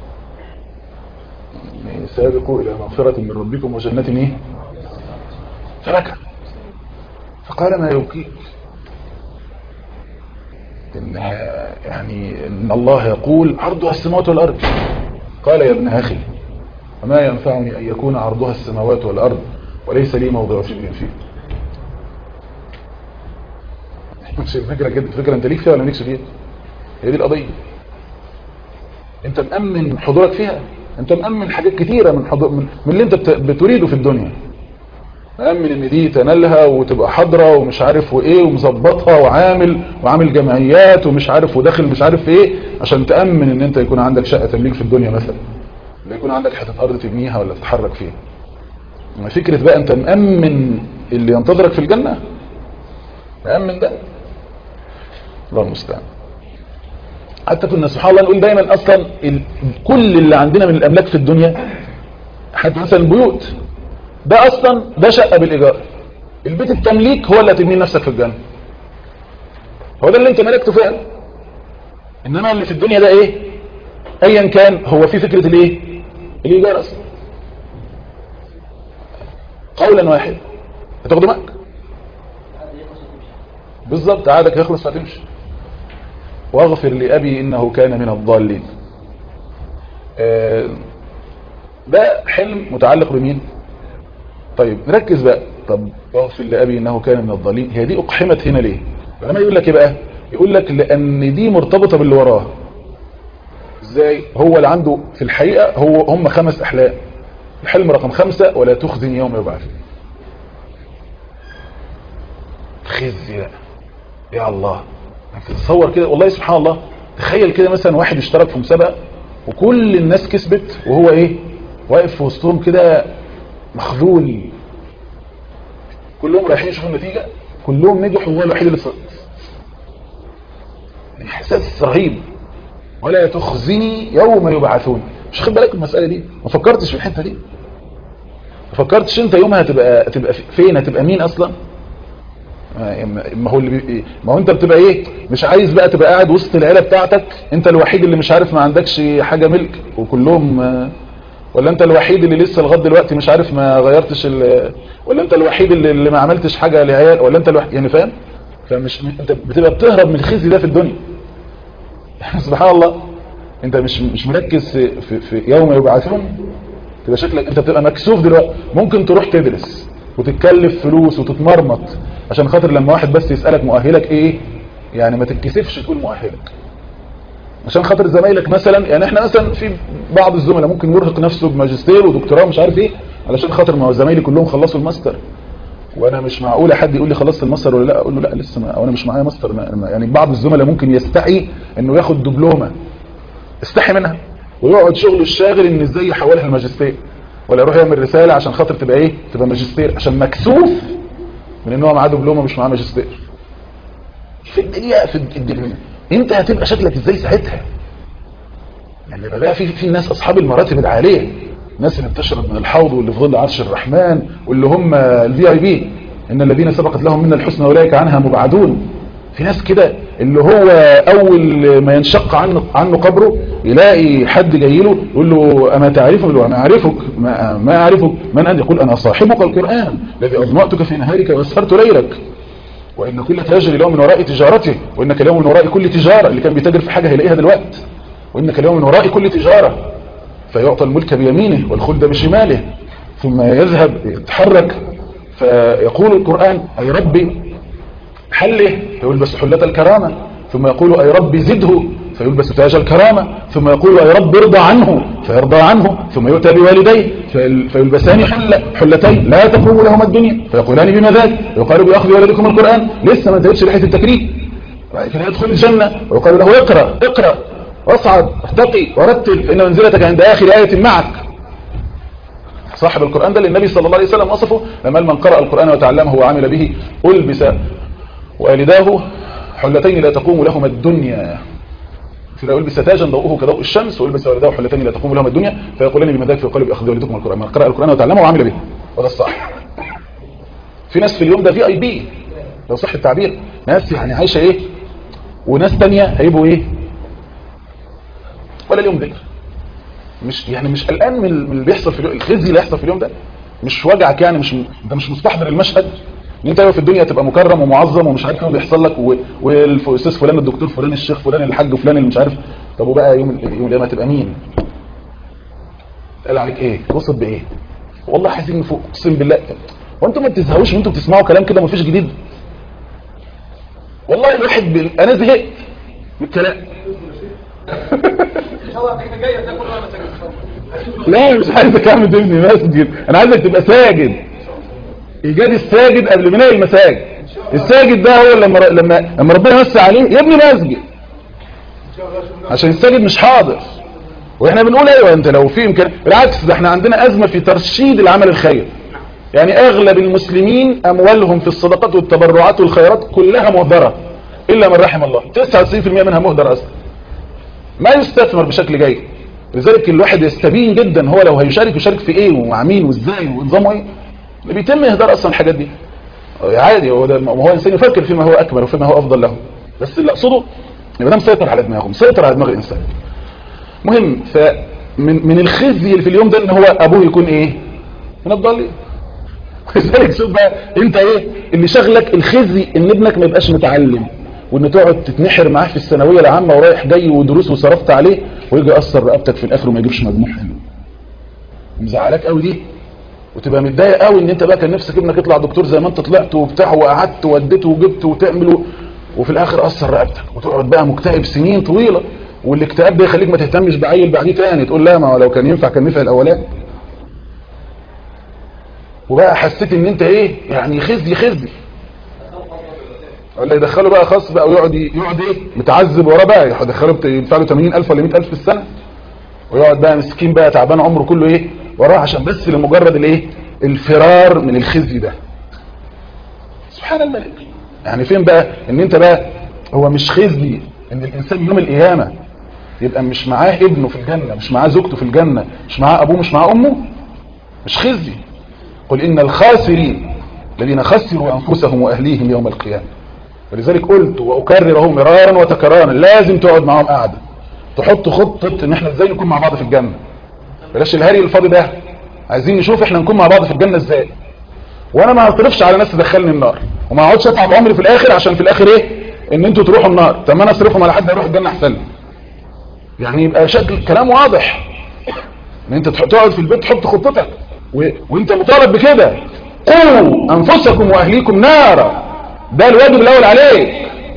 سابقوا الى مغفرة من ربكم وجنة ايه فركع فقال ما يبكيك إن يعني إن الله يقول عرضها السماوات والأرض قال يا ابن أخي وما ينفعني أن يكون عرضها السماوات والأرض وليس لي موضع شبه فيه مش الفكرة كده الفكرة انت ليك فيها ولا مالكش فيها هي دي القضية انت مأمن حضورك فيها انت مأمن حاجات كتيرة من, حضور من, من اللي انت بتريده في الدنيا مأمن ان دي تنالها وتبقى حاضره ومش عارف وايه ومظبطها وعامل وعامل جمعيات ومش عارف وداخل مش عارف ايه عشان تأمن ان انت يكون عندك شقة تمليك في الدنيا مثلا لا يكون عندك حتة ارض تبنيها ولا تتحرك فيها ما فكرة بقى انت مأمن اللي ينتظرك في الجنة مأمن ده الله المستعان حتى كنا سبحان الله نقول دايما اصلا ال... كل اللي عندنا من الاملاك في الدنيا حتى مثلا البيوت ده اصلا ده شقة بالايجار البيت التمليك هو اللي هتبنيه نفسك في الجنة هو ده اللي انت ملكته فعلا انما اللي في الدنيا ده ايه ايا كان هو في فكرة الايه الايجار اصلا قولا واحد هتاخده معك بالظبط عادك يخلص فتمشي واغفر لأبي إنه كان من الضالين آه ده حلم متعلق بمين طيب نركز بقى طب واغفر لأبي إنه كان من الضالين هي دي أقحمت هنا ليه لما يقول لك ايه بقى يقول لك لأن دي مرتبطة باللي وراه ازاي هو اللي عنده في الحقيقة هو هم خمس أحلام الحلم رقم خمسة ولا تخزن يوم يبعثون خزي بقى يا الله تصور كده والله سبحان الله تخيل كده مثلا واحد اشترك في مسابقة وكل الناس كسبت وهو ايه واقف في وسطهم كده مخذول كلهم رايحين يشوفوا النتيجة كلهم نجحوا وهو الوحيد اللي سقط احساس رهيب ولا تخزني يوم يبعثون مش خد بالك من المسألة دي ما فكرتش في الحتة دي ما فكرتش انت يومها هتبقى هتبقى فين هتبقى مين اصلا ما هو اللي بي... ما هو انت بتبقى ايه مش عايز بقى تبقى قاعد وسط العيله بتاعتك انت الوحيد اللي مش عارف ما عندكش حاجه ملك وكلهم ولا انت الوحيد اللي لسه لغايه دلوقتي مش عارف ما غيرتش ال... ولا انت الوحيد اللي, اللي ما عملتش حاجه لعيال ولا انت الوحيد يعني فاهم فمش انت بتبقى بتهرب من الخزي ده في الدنيا سبحان الله انت مش مش مركز في, في, في يوم يبعثون تبقى شكلك انت بتبقى مكسوف دلوقتي ممكن تروح تدرس وتتكلف فلوس وتتمرمط عشان خاطر لما واحد بس يسألك مؤهلك ايه يعني ما تتكسفش تقول مؤهلك عشان خاطر زمايلك مثلا يعني احنا مثلا في بعض الزملاء ممكن يرهق نفسه بماجستير ودكتوراه ومش عارف ايه علشان خاطر ما زمايلي كلهم خلصوا الماستر وانا مش معقوله حد يقول لي خلصت الماستر ولا لا اقول له لا لسه ما وانا مش معايا ماستر ما يعني بعض الزملاء ممكن يستحي انه ياخد دبلومه استحي منها ويقعد شغله الشاغل ان ازاي يحولها لماجستير ولا يروح يعمل رساله عشان خاطر تبقى ايه تبقى ماجستير عشان مكسوف من ان هو معاه دبلومه مش معاه ماجستير في الدنيا في الدنيا انت هتبقى شكلك ازاي ساعتها يعني بقى في في ناس اصحاب المراتب العاليه الناس اللي بتشرب من الحوض واللي في ظل عرش الرحمن واللي هم الفي اي بي ان الذين سبقت لهم من الحسنى اولئك عنها مبعدون في ناس كده اللي هو اول ما ينشق عنه عنه قبره يلاقي حد جاي له يقول له اما تعرفه يقول له انا اعرفك ما, ما اعرفك من انت يقول انا صاحبك القران الذي اضمأتك في نهارك واسهرت ليلك وان كل تاجر اليوم من وراء تجارته وانك اليوم من وراء كل تجاره اللي كان بيتاجر في حاجه هيلاقيها دلوقتي وانك اليوم من وراء كل تجاره فيعطى الملك بيمينه والخلد بشماله ثم يذهب يتحرك فيقول القرآن أي ربي حله فيلبس حلة الكرامة ثم يقول أي ربي زده فيلبس تاج الكرامة ثم يقول أي رب ارضى عنه فيرضى عنه ثم يؤتى بوالديه فيلبسان حلة حلتين لا تقوم لهما الدنيا فيقولان بما ذاك يقال بأخذ ولدكم القرآن لسه ما انتهتش ريحة التكريم بعد كده يدخل الجنة ويقال له اقرأ اقرأ واصعد ارتقي ورتل فإن منزلتك عند آخر آية معك صاحب القرآن ده اللي النبي صلى الله عليه وسلم وصفه لما من قرأ القرآن وتعلمه وعمل به ألبس والداه حلتين لا تقوم لهما الدنيا فلا يلبس تاجا ضوءه كضوء الشمس ويلبس والداه حلتين لا تقوم لهما الدنيا فيقولان بما ذاك في قلب أخذ والدكم القرآن من قرأ القرآن وتعلمه وعمل به وده الصح في ناس في اليوم ده في اي بي لو صح التعبير ناس يعني عايشة ايه وناس تانية هيبقوا ايه ولا اليوم ذكر مش يعني مش قلقان من اللي بيحصل في اليوم الخزي اللي هيحصل في اليوم ده مش وجعك يعني مش انت مش مستحضر المشهد ان انت في الدنيا تبقى مكرم ومعظم ومش عارف ايه بيحصل لك والاستاذ فلان الدكتور فلان الشيخ فلان الحاج فلان اللي مش عارف طب وبقى يوم يوم القيامه تبقى مين قال عليك ايه وصل بايه والله حاسين فوق اقسم بالله وانتم ما بتزهقوش وانتم بتسمعوا كلام كده مفيش جديد والله الواحد بال... انا زهقت من الكلام لا مش عايزك اعمل ابني مسجد انا عايزك تبقى ساجد ايجاد الساجد قبل بناء المساجد الساجد ده هو لما لما لما ربنا يوسع عليه يبني مسجد عشان الساجد مش حاضر واحنا بنقول ايوه انت لو في امكان بالعكس ده احنا عندنا ازمه في ترشيد العمل الخيري يعني اغلب المسلمين اموالهم في الصدقات والتبرعات والخيرات كلها مهدره الا من رحم الله 99% منها مهدر اصلا ما يستثمر بشكل جيد لذلك الواحد يستبين جدا هو لو هيشارك يشارك في ايه ومع مين وازاي ونظامه ايه بيتم اهدار اصلا الحاجات دي عادي هو ده هو انسان يفكر فيما هو اكمل وفيما هو افضل له بس اللي اقصده يبقى ده مسيطر على دماغه مسيطر على دماغ الانسان مهم فمن من الخزي اللي في اليوم ده ان هو ابوه يكون ايه من الضالين لذلك شوف بقى انت ايه اللي شغلك الخزي ان ابنك ما يبقاش متعلم وان تقعد تتنحر معاه في الثانويه العامه ورايح جاي ودروس وصرفت عليه ويجي ياثر رقبتك في الاخر وما يجيبش مجموع حلو مزعلاك قوي دي وتبقى متضايق قوي ان انت بقى كان نفسك ابنك يطلع دكتور زي ما انت طلعت وبتاع وقعدت ووديته وجبت وتعمل وفي الاخر اثر رقبتك وتقعد بقى مكتئب سنين طويله والاكتئاب ده يخليك ما تهتمش بعيل بعديه تاني تقول لا ما هو لو كان ينفع كان نفع الاولاني وبقى حسيت ان انت ايه يعني خزي خزي ولا يدخله بقى خاص بقى ويقعد يقعد ايه متعذب وراه بقى يدخله يدفع له 80000 ولا 100000 في السنه ويقعد بقى مسكين بقى تعبان عمره كله ايه وراه عشان بس لمجرد الايه الفرار من الخزي ده سبحان الملك يعني فين بقى ان انت بقى هو مش خزي ان الانسان يوم القيامه يبقى مش معاه ابنه في الجنه مش معاه زوجته في الجنه مش معاه ابوه مش معاه امه مش خزي قل ان الخاسرين الذين خسروا انفسهم واهليهم يوم القيامه ولذلك قلت واكرره مرارا وتكرارا لازم تقعد معاهم قاعده تحط خطه ان احنا ازاي نكون مع بعض في الجنه بلاش الهري الفاضي ده عايزين نشوف احنا نكون مع بعض في الجنه ازاي وانا ما هصرفش على ناس تدخلني النار وما اقعدش اتعب عمري في الاخر عشان في الاخر ايه ان انتوا تروحوا النار طب ما انا اصرفهم على حد يروح الجنه احسن لي يعني يبقى شكل كلام واضح ان انت تقعد في البيت تحط خطتك و... وانت مطالب بكده قوا انفسكم واهليكم نارا ده الواجب الاول عليك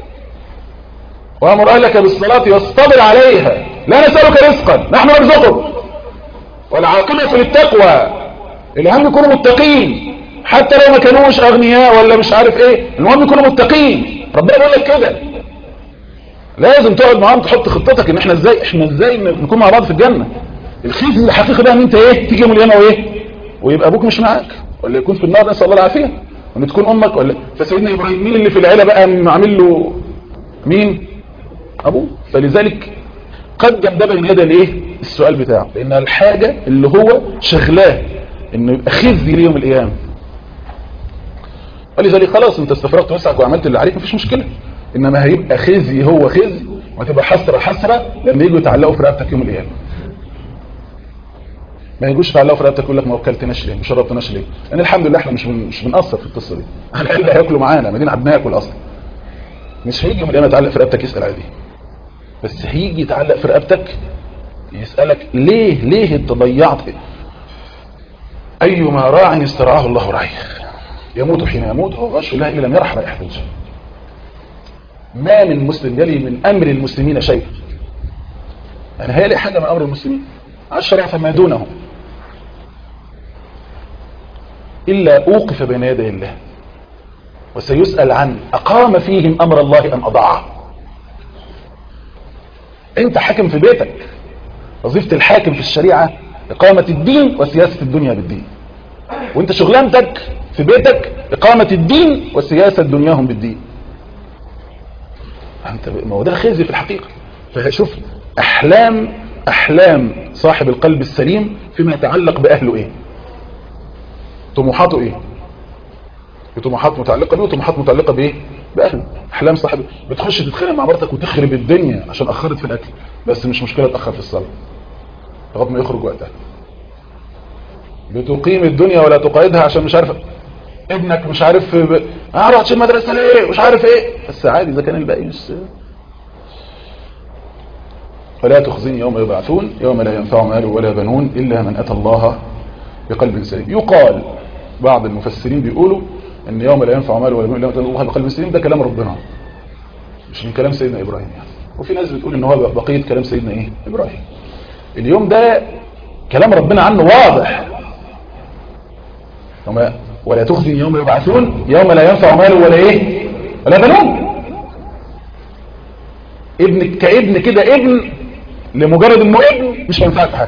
وامر اهلك بالصلاه واصطبر عليها لا نسالك رزقا نحن نرزقك والعاقبه للتقوى الاهم يكونوا متقين حتى لو ما كانوش اغنياء ولا مش عارف ايه المهم يكونوا متقين ربنا بيقول لك كده لازم تقعد معاهم تحط خطتك ان احنا ازاي احنا ازاي نكون مع بعض في الجنه الخزي الحقيقي بقى ان انت ايه تيجي يوم القيامه وايه ويبقى ابوك مش معاك ولا يكون في النار نسال الله العافيه وان تكون امك ولا فسيدنا ابراهيم مين اللي في العيله بقى عامل له مين ابوه فلذلك قدم ده بين يدي الايه السؤال بتاعه لان الحاجه اللي هو شغلاه انه يبقى خزي ليوم القيامه ولذلك خلاص انت استفرغت وسعك وعملت اللي عليك مفيش مشكله انما هيبقى خزي هو خزي وتبقى حسره حسره لما يجوا يتعلقوا في رقبتك يوم القيامه ما يجوش يتعلقوا في رقبتك يقول لك ما وكلتناش ليه ما شربتناش ليه لان الحمد لله احنا مش من مش بنقصر في القصه دي احنا اللي هياكلوا معانا ما دينا بناكل اصلا مش هيجي يوم القيامه يتعلق في رقبتك يسال على دي بس هيجي يتعلق في رقبتك يسالك ليه ليه انت ضيعت ايما راع استرعاه الله رعيه يموت حين يموت هو غش الله إلا لم يرح رائحة الجنة ما من مسلم يلي من أمر المسلمين شيء يعني هيلي حاجة من أمر المسلمين عشر فما دونه إلا أوقف بين يدي الله وسيسأل عن أقام فيهم أمر الله أم أضاعه أنت حاكم في بيتك وظيفة الحاكم في الشريعة إقامة الدين وسياسة الدنيا بالدين وانت شغلانتك في بيتك إقامة الدين وسياسة دنياهم بالدين انت ما هو ده خزي في الحقيقة فشوف أحلام أحلام صاحب القلب السليم فيما يتعلق بأهله إيه طموحاته إيه طموحات متعلقة بيه وطموحات متعلقة بإيه بأهله أحلام صاحب بتخش تتخانق مع مرتك وتخرب الدنيا عشان أخرت في الأكل بس مش مشكلة تأخر في الصلاة لغايه ما يخرج وقتها بتقيم الدنيا ولا تقعدها عشان مش عارف ابنك مش عارف ب... اه رحتش المدرسه ليه مش عارف ايه بس عادي اذا كان الباقي مش ولا تخزني يوم يبعثون يوم لا ينفع مال ولا بنون الا من اتى الله بقلب سليم يقال بعض المفسرين بيقولوا ان يوم لا ينفع مال ولا بنون الا من اتى الله بقلب سليم ده كلام ربنا مش من كلام سيدنا ابراهيم يعني وفي ناس بتقول ان هو بقيه كلام سيدنا ايه ابراهيم اليوم ده كلام ربنا عنه واضح وما ولا تخزي يوم يبعثون يوم لا ينفع مال ولا ايه ولا بنون ابن كابن كده ابن لمجرد انه ابن مش هينفعك في حاجه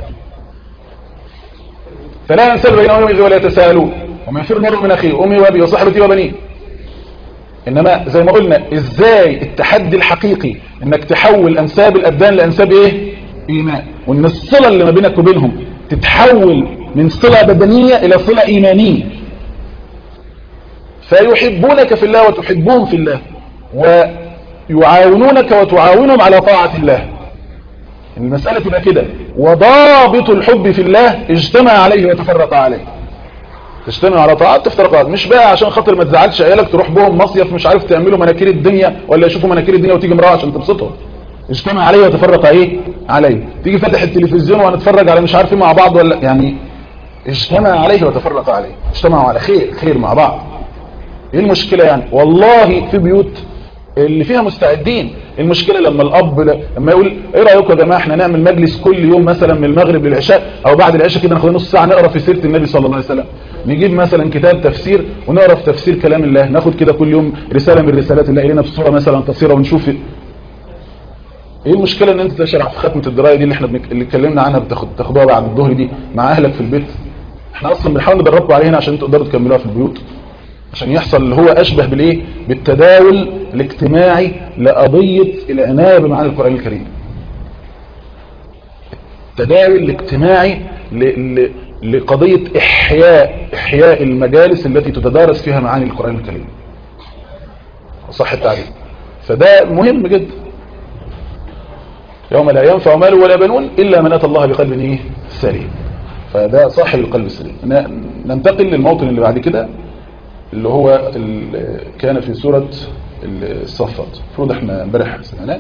فلا ينسل بينهم يومئذ ولا يتساءلون وما يفر المرء من اخيه امي وابي وصاحبتي وبنيه انما زي ما قلنا ازاي التحدي الحقيقي انك تحول انساب الابدان لانساب ايه ايمان وان الصله اللي ما بينك وبينهم تتحول من صله بدنيه الى صله ايمانيه فيحبونك في الله وتحبهم في الله ويعاونونك وتعاونهم على طاعه الله المسألة تبقى كده وضابط الحب في الله اجتمع عليه وتفرق عليه تجتمع على طاعات تفترق على مش بقى عشان خاطر ما تزعلش عيالك تروح بهم مصيف مش عارف تعملوا مناكير الدنيا ولا يشوفوا مناكير الدنيا وتيجي امراه عشان تبسطهم اجتمع عليه وتفرق ايه عليه تيجي فاتح التلفزيون وهنتفرج على مش عارف ايه مع بعض ولا يعني اجتمع عليه وتفرق عليه اجتمعوا على خير خير مع بعض ايه المشكلة يعني والله في بيوت اللي فيها مستعدين المشكلة لما الأب ل- لما يقول ايه رأيكم يا جماعة احنا نعمل مجلس كل يوم مثلا من المغرب للعشاء او بعد العشاء كده ناخد نص ساعة نقرا في سيرة النبي صلى الله عليه وسلم نجيب مثلا كتاب تفسير ونقرا في تفسير كلام الله ناخد كده كل يوم رسالة من رسالات الله الينا بصورة مثلا قصيرة ونشوف ايه المشكلة ان انت تشرح في ختمة الدراية دي اللي احنا بنك... اللي اتكلمنا عنها بتاخد تاخدوها بعد الظهر دي مع اهلك في البيت احنا اصلا بنحاول ندربكم عليها هنا عشان تقدروا تكملوها في البيوت عشان يحصل اللي هو أشبه بالإيه بالتداول الاجتماعي لقضية العناية بمعاني القرآن الكريم التداول الاجتماعي ل... ل... لقضية إحياء إحياء المجالس التي تتدارس فيها معاني القرآن الكريم صح التعريف فده مهم جدا يوم لا ينفع مال ولا بنون إلا من أتى الله بقلب إيه سليم فده صاحب القلب السليم ن- ننتقل للموطن اللي بعد كده اللي هو ال- كان في سورة الصفات المفروض احنا امبارح سمعناه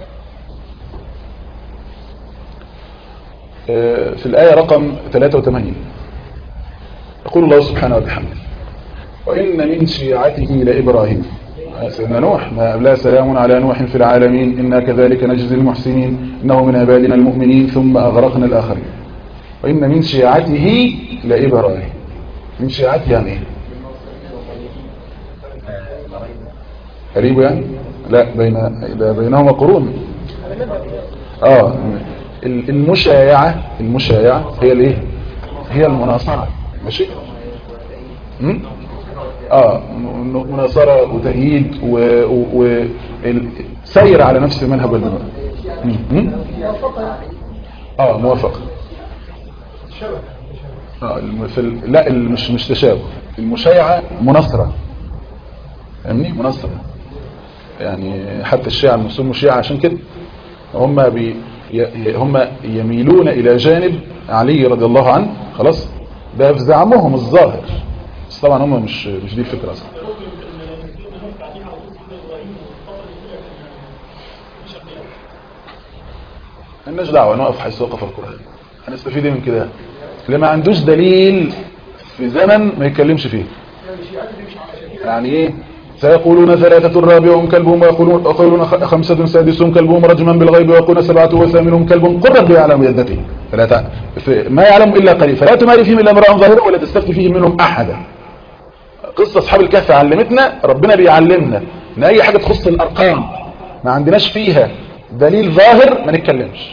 آه، في الآية رقم 83 يقول الله سبحانه وبحمده وإن من شيعته لإبراهيم سيدنا نوح ما قبلها سلام على نوح في العالمين إنا كذلك نجزي المحسنين إنه من عبادنا المؤمنين ثم أغرقنا الآخرين وإن من شيعته لإبراهيم من شيعته يعني إيه؟ قريب يعني لا بين ده بينهما قرون اه ال- المشايعة المشايعة هي الايه هي المناصرة ماشي م? اه م- مناصرة وتأييد وسير على نفس المنهج والمنهج م? م? اه موافقة اه الم- في ال- لا ال- مش مش تشابه المشايعة مناصرة فاهمني مناصرة يعني حتى الشيعة المسلمون شيعة عشان كده هم بي ي- هم يميلون إلى جانب علي رضي الله عنه خلاص ده في زعمهم الظاهر بس طبعا هم مش مش دي الفكرة أصلا مالناش دعوة نقف حيث وقف القرآن هنستفيد إيه من كده اللي ما عندوش دليل في زمن ما يتكلمش فيه يعني ايه سيقولون ثلاثة رابعهم كلبهم ويقولون يقولون خ- خمسة سادسهم كلبهم رجما بالغيب ويقولون سبعة وثامنهم كلبهم قل ربي يعلم يدته فلا تع... ف- ما يعلم إلا قليل فلا تماري فيهم إلا امرأ ظاهرة ولا تستفتي فيهم منهم أحدا قصة أصحاب الكهف علمتنا ربنا بيعلمنا إن أي حاجة تخص الأرقام ما عندناش فيها دليل ظاهر ما نتكلمش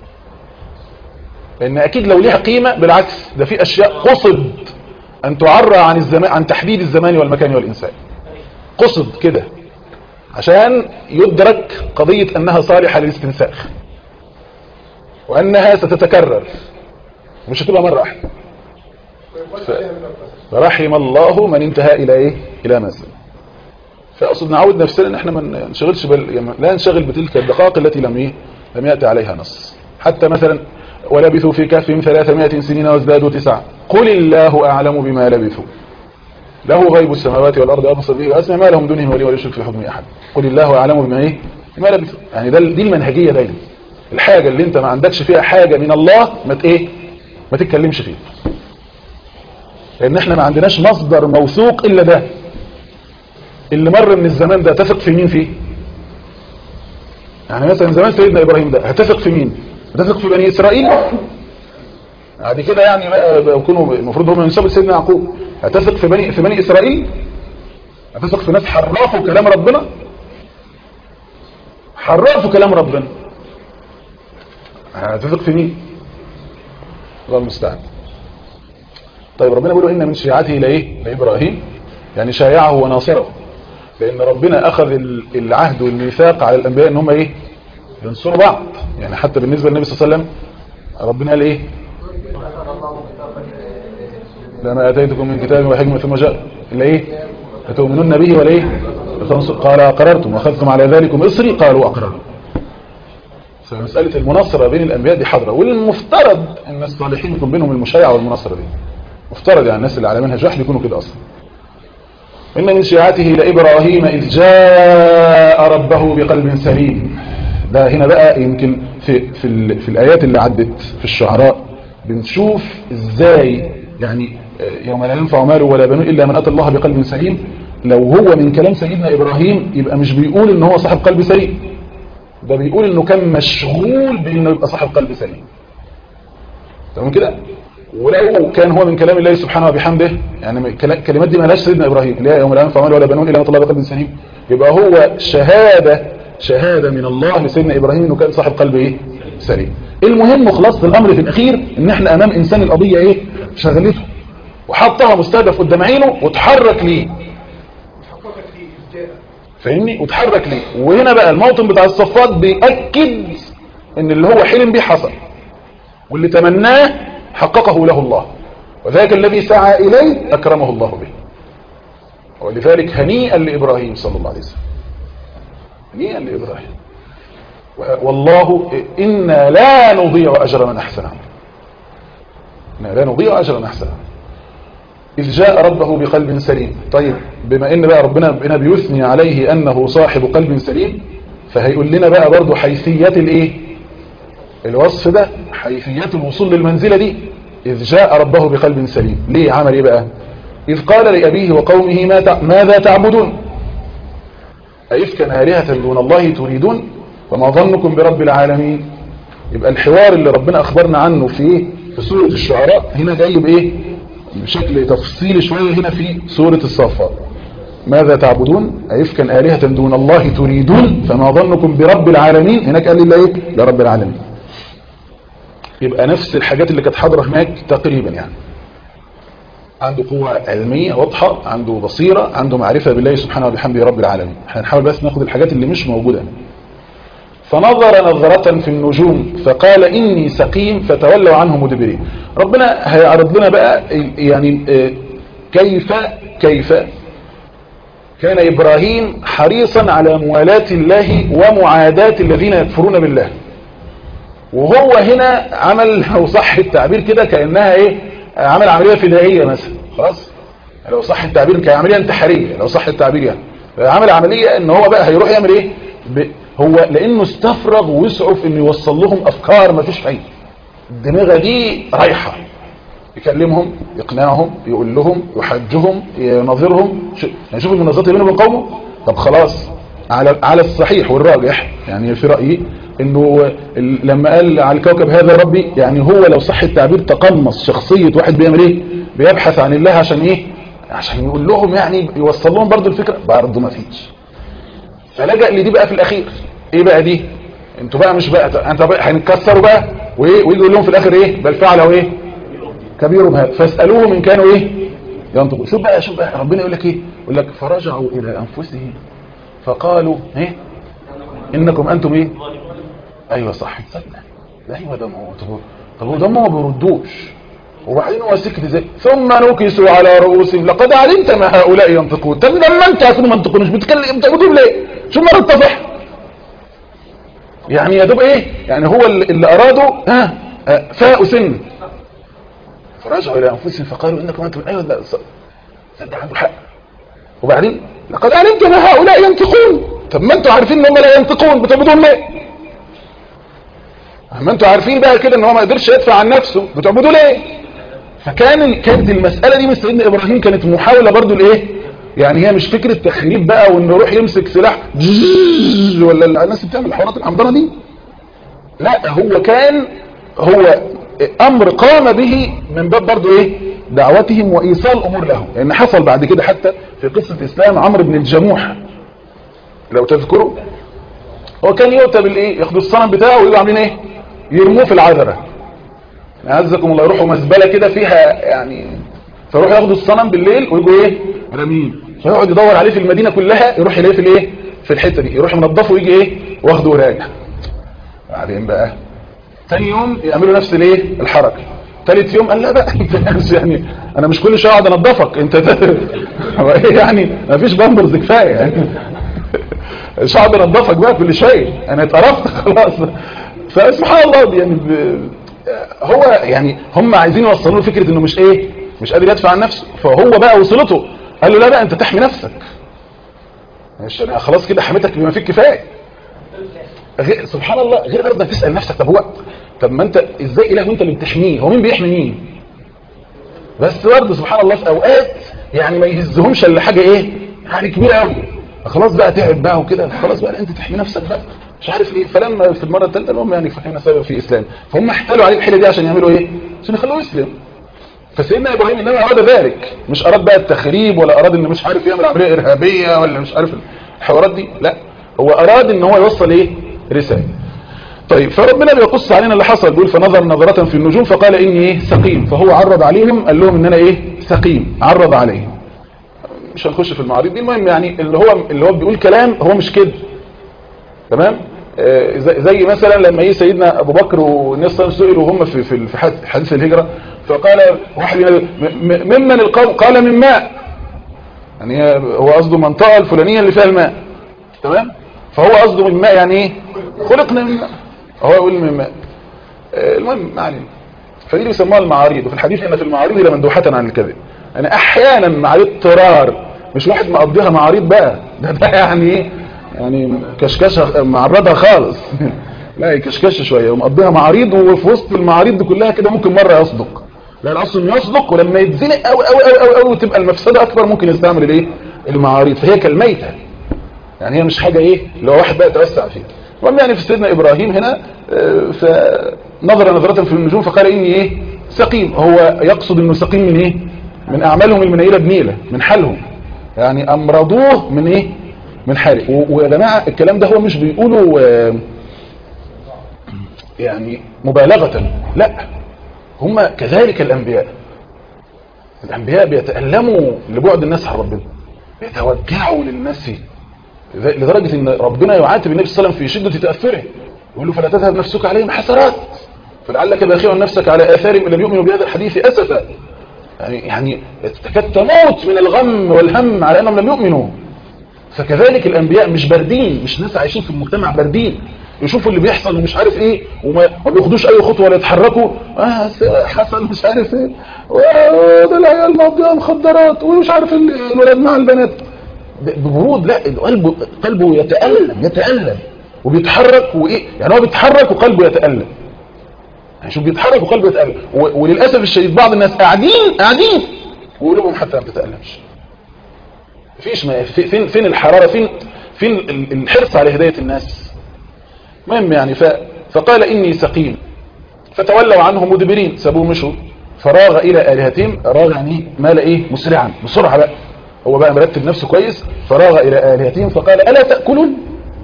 لأن أكيد لو ليها قيمة بالعكس ده في أشياء قصد أن تعرى عن الزمان عن تحديد الزمان والمكان والإنسان قصد كده عشان يدرك قضية أنها صالحة للاستنساخ وأنها ستتكرر مش هتبقى مرة واحدة ف- فرحم الله من انتهى إلى إيه إلى ما سمع فأقصد نعود نفسنا ان احنا ما نشغلش بال... يعني لا نشغل بتلك الدقائق التي لم إيه؟ لم يأتي عليها نص حتى مثلا ولبثوا في كهفهم 300 سنين وازدادوا تسعة قل الله أعلم بما لبثوا له غيب السماوات والأرض أبصر به وأسمع ما لهم دونهم ولي ولا يشرك في حكمه أحد قل الله أعلم بما إيه بما لبثوا يعني ده دي المنهجية دايما الحاجة اللي انت ما عندكش فيها حاجة من الله ما ت- ايه ما تتكلمش فيها لان احنا ما عندناش مصدر موثوق الا ده اللي مر من الزمان ده تثق في مين فيه يعني مثلا زمان سيدنا ابراهيم ده هتثق في مين هتثق في بني اسرائيل بعد كده يعني بقى بقى يكونوا المفروض هم ينسبوا لسيدنا يعقوب هتثق في بني في بني اسرائيل هتثق في ناس حرفوا كلام ربنا حرفوا كلام ربنا هتثق في مين الله المستعان طيب ربنا بيقول ان من شيعته الى ايه لابراهيم يعني شايعه وناصره لان ربنا اخذ ال- العهد والميثاق على الانبياء ان هم ايه ينصروا بعض يعني حتى بالنسبه للنبي صلى الله عليه وسلم ربنا قال ايه لما اتيتكم من كتاب وحكمه ثم جاء الا ايه لتؤمنون به ولا ايه لتنصر- قال اقررتم واخذتم على ذلكم اصري قالوا اقررنا فمساله المناصره بين الانبياء دي حاضره والمفترض ان الصالحين يكون بينهم المشايعه والمناصره دي مفترض يعني الناس اللي على منهج واحد يكونوا كده اصلا إن من شيعته لإبراهيم إذ جاء ربه بقلب سليم ده هنا بقى يمكن في في, ال- في الآيات اللي عدت في الشعراء بنشوف إزاي يعني آه، يوم لا ينفع مال ولا بنون إلا من أتى الله بقلب سليم لو هو من كلام سيدنا إبراهيم يبقى مش بيقول إن هو صاحب قلب سليم ده بيقول إنه كان مشغول بإنه يبقى صاحب قلب سليم تمام كده ولو كان هو من كلام الله سبحانه وبحمده يعني كلا- كلمات دي مالهاش سيدنا ابراهيم اللي هي يوم لا ينفع مال ولا بنون الا من الله بقلب سليم يبقى هو شهاده شهاده من الله لسيدنا ابراهيم انه كان صاحب قلب ايه سليم المهم خلاصه الامر في الاخير ان احنا امام انسان القضيه ايه شغلته وحطها مستهدف قدام عينه وتحرك ليه فاهمني وتحرك ليه وهنا بقى الموطن بتاع الصفات بيأكد ان اللي هو حلم بيه حصل واللي تمناه حققه له الله وذاك الذي سعى إليه أكرمه الله به ولذلك هنيئا لإبراهيم صلى الله عليه وسلم هنيئا لإبراهيم و- والله إنا لا نضيع أجر من أحسن عمل إنا لا نضيع أجر من أحسن عمل إذ جاء ربه بقلب سليم طيب بما إن بقى ربنا هنا بيثني عليه أنه صاحب قلب سليم فهيقول لنا بقى برضو حيثيات الإيه الوصف ده حيثيات الوصول للمنزلة دي إذ جاء ربه بقلب سليم ليه عمل إيه بقى إذ قال لأبيه وقومه ما تع... ماذا تعبدون أئفكا آلهة دون الله تريدون وما ظنكم برب العالمين يبقى الحوار اللي ربنا أخبرنا عنه في في سورة الشعراء هنا جاي بإيه بشكل تفصيلي شوية هنا في سورة الصافات ماذا تعبدون أئفكا آلهة دون الله تريدون فما ظنكم برب العالمين هناك قال لله إيه لرب العالمين يبقى نفس الحاجات اللي كانت حاضره هناك تقريبا يعني عنده قوة علمية واضحة عنده بصيرة عنده معرفة بالله سبحانه وبحمده رب العالمين احنا هنحاول بس ناخد الحاجات اللي مش موجودة فنظر نظرة في النجوم فقال إني سقيم فتولوا عنه مدبرين ربنا هيعرض لنا بقى يعني اه، كيف كيف كان إبراهيم حريصا على موالاة الله ومعاداة الذين يكفرون بالله وهو هنا عمل لو صح التعبير كده كأنها ايه عمل عملية فدائية مثلا خلاص لو صح التعبير كعملية انتحارية لو صح التعبير يعني عمل عملية ان هو بقى هيروح يعمل ايه ب... هو لانه استفرغ ويسعوا في انه يوصل لهم افكار ما فيش فايده الدماغه دي رايحه يكلمهم يقنعهم يقول لهم يحجهم يناظرهم شو- يعني شوف المناظرات اللي بينه وبين قومه طب خلاص على على الصحيح والراجح يعني في رايي انه ال- لما قال على الكوكب هذا ربي يعني هو لو صح التعبير تقمص شخصيه واحد بيعمل ايه بيبحث عن الله عشان ايه عشان يقول لهم يعني يوصل لهم برضو الفكره برضو ما فيش فلجأ لدي بقى في الاخير ايه بقى دي انتوا بقى مش بقى انت بقى هنكسروا بقى وايه ويجي يقول لهم في الاخر ايه بل فعلوا ايه كبيرهم هذا فاسالوهم ان كانوا ايه ينطقوا شوف بقى شوف بقى ربنا يقول لك ايه يقول لك فرجعوا الى انفسهم فقالوا ايه انكم انتم ايه ايوه صح تصدق ده ايوه ده ما هو طب طب هو ده ما بيردوش وبعدين هو سكت ازاي ثم نكسوا على رؤوسهم لقد علمت ما هؤلاء ينطقون طب لما انت هتكونوا منطقون مش بتتكلم بتقولوا ليه شو ما نتفح يعني يا دوب ايه يعني هو اللي اللي اراده ها آه، فاء سن فرجعوا الى انفسهم فقالوا انكم انتم ايوه لا ص- صدق عنده حق وبعدين لقد علمت ما هؤلاء ينطقون طب ما انتوا عارفين ان هم لا ينطقون بتعبدوهم ليه ما انتوا عارفين بقى كده ان هو ما قدرش يدفع عن نفسه بتعبدوا ليه فكان كانت المسألة دي من سيدنا إبراهيم كانت محاولة برضو لإيه يعني هي مش فكرة تخريب بقى وإنه يروح يمسك سلاح ولا الناس بتعمل الحوارات الحمضانة دي لا هو كان هو امر قام به من باب برضه ايه دعوتهم وايصال امور لهم لان حصل بعد كده حتى في قصة اسلام عمرو بن الجموح لو تذكروا هو كان يؤتى بالايه ياخدوا الصنم بتاعه ويجوا عاملين ايه يرموه في العذره عزكم الله يروحوا مزبله كده فيها يعني فيروحوا ياخدوا الصنم بالليل ويجوا ايه راميه فيقعد يدور عليه في المدينه كلها يروح يلاقيه في الايه في الحته دي يروح منضفه ويجي ايه واخده وراجع بعدين بقى ثاني يوم يعملوا نفس الايه الحركه ثالث يوم قال لا بقى انت يعني انا مش كل شويه اقعد انضفك انت هو ايه يعني ما فيش بامبرز كفايه يعني مش هقعد انضفك بقى كل شويه انا اتقرفت خلاص فسبحان الله يعني ب... هو يعني هم عايزين يوصلوا له فكره انه مش ايه مش قادر يدفع عن نفسه فهو بقى وصلته قال له لا لا انت تحمي نفسك مش انا خلاص كده حميتك بما فيك كفايه غير سبحان الله غير برضه تسال نفسك طب هو طب ما انت ازاي اله وانت اللي بتحميه هو مين بيحمي مين بس برضه سبحان الله في اوقات يعني ما يهزهمش الا حاجه ايه حاجه كبيره قوي خلاص بقى تعب بقى وكده خلاص بقى انت تحمي نفسك بقى مش عارف ليه فلما في المره الثالثه المهم يعني فهمنا سبب في اسلام فهم احتالوا عليه الحيله دي عشان يعملوا ايه عشان يخلوه يسلم فسيدنا ابراهيم انما اراد ذلك مش اراد بقى التخريب ولا اراد انه مش عارف يعمل عمليه ارهابيه ولا مش عارف الحوارات دي لا هو اراد ان هو يوصل ايه رساله طيب فربنا بيقص علينا اللي حصل بيقول فنظر نظرة في النجوم فقال اني ايه سقيم فهو عرض عليهم قال لهم ان انا ايه سقيم عرض عليهم مش هنخش في المعارض دي المهم يعني اللي هو اللي هو بيقول كلام هو مش كده تمام آه زي مثلا لما ايه سيدنا ابو بكر والناس سئلوا وهم في في في حديث الهجره فقال واحد ممن القوم قال من ماء يعني هو قصده منطقه الفلانيه اللي فيها الماء تمام فهو قصده من ماء يعني ايه خلقنا من ماء هو يقول من ماء آه المهم ما علينا فدي بيسموها المعاريض وفي الحديث ان في المعاريض لمندوحه عن الكذب يعني احيانا مع اضطرار مش واحد مقضيها معاريض بقى ده ده يعني ايه يعني كشكشه معرضها خالص لا يكشكش شويه ومقضيها معاريض وفي وسط المعاريض دي كلها كده ممكن مره يصدق لا الاصل انه يصدق ولما يتزنق قوي قوي قوي قوي وتبقى المفسده اكبر ممكن يستعمل الايه المعاريض فهي كالميته يعني هي مش حاجه ايه اللي هو واحد بقى يتوسع فيها المهم يعني في سيدنا ابراهيم هنا فنظر نظره في النجوم فقال اني ايه سقيم هو يقصد انه سقيم من ايه من اعمالهم المنيله بنيله من حالهم يعني امرضوه من ايه من حاله ويا جماعه الكلام ده هو مش بيقوله يعني مبالغه لا هم كذلك الانبياء الانبياء بيتالموا لبعد الناس عن ربنا بيتوجعوا للناس لدرجه ان ربنا يعاتب النبي صلى الله عليه وسلم في شده تاثره يقول له فلا تذهب نفسك عليهم حسرات فلعلك باخع نفسك على اثارهم ان لم يؤمنوا بهذا الحديث اسفا يعني يعني تكاد تموت من الغم والهم على انهم لم يؤمنوا فكذلك الانبياء مش باردين مش ناس عايشين في المجتمع باردين يشوفوا اللي بيحصل ومش عارف ايه وما بياخدوش اي خطوه ولا يتحركوا اه حصل مش عارف ايه وده العيال مقضيها مخدرات ومش عارف الولاد مع البنات ببرود لا قلبه قلبه يتالم يتالم وبيتحرك وايه يعني هو بيتحرك وقلبه يتالم يعني شوف بيتحرك وقلبه يتالم وللاسف الشديد بعض الناس قاعدين قاعدين وقلوبهم حتى ما بتتالمش فيش ما فين فين الحراره فين فين الحرص على هدايه الناس المهم يعني ف فقال اني سقيم فتولوا عنه مدبرين سابوه مشوا فراغ الى الهتهم راغ يعني مال ايه مسرعا بسرعه بقى هو بقى مرتب نفسه كويس فراغ الى الهتهم فقال الا تاكلون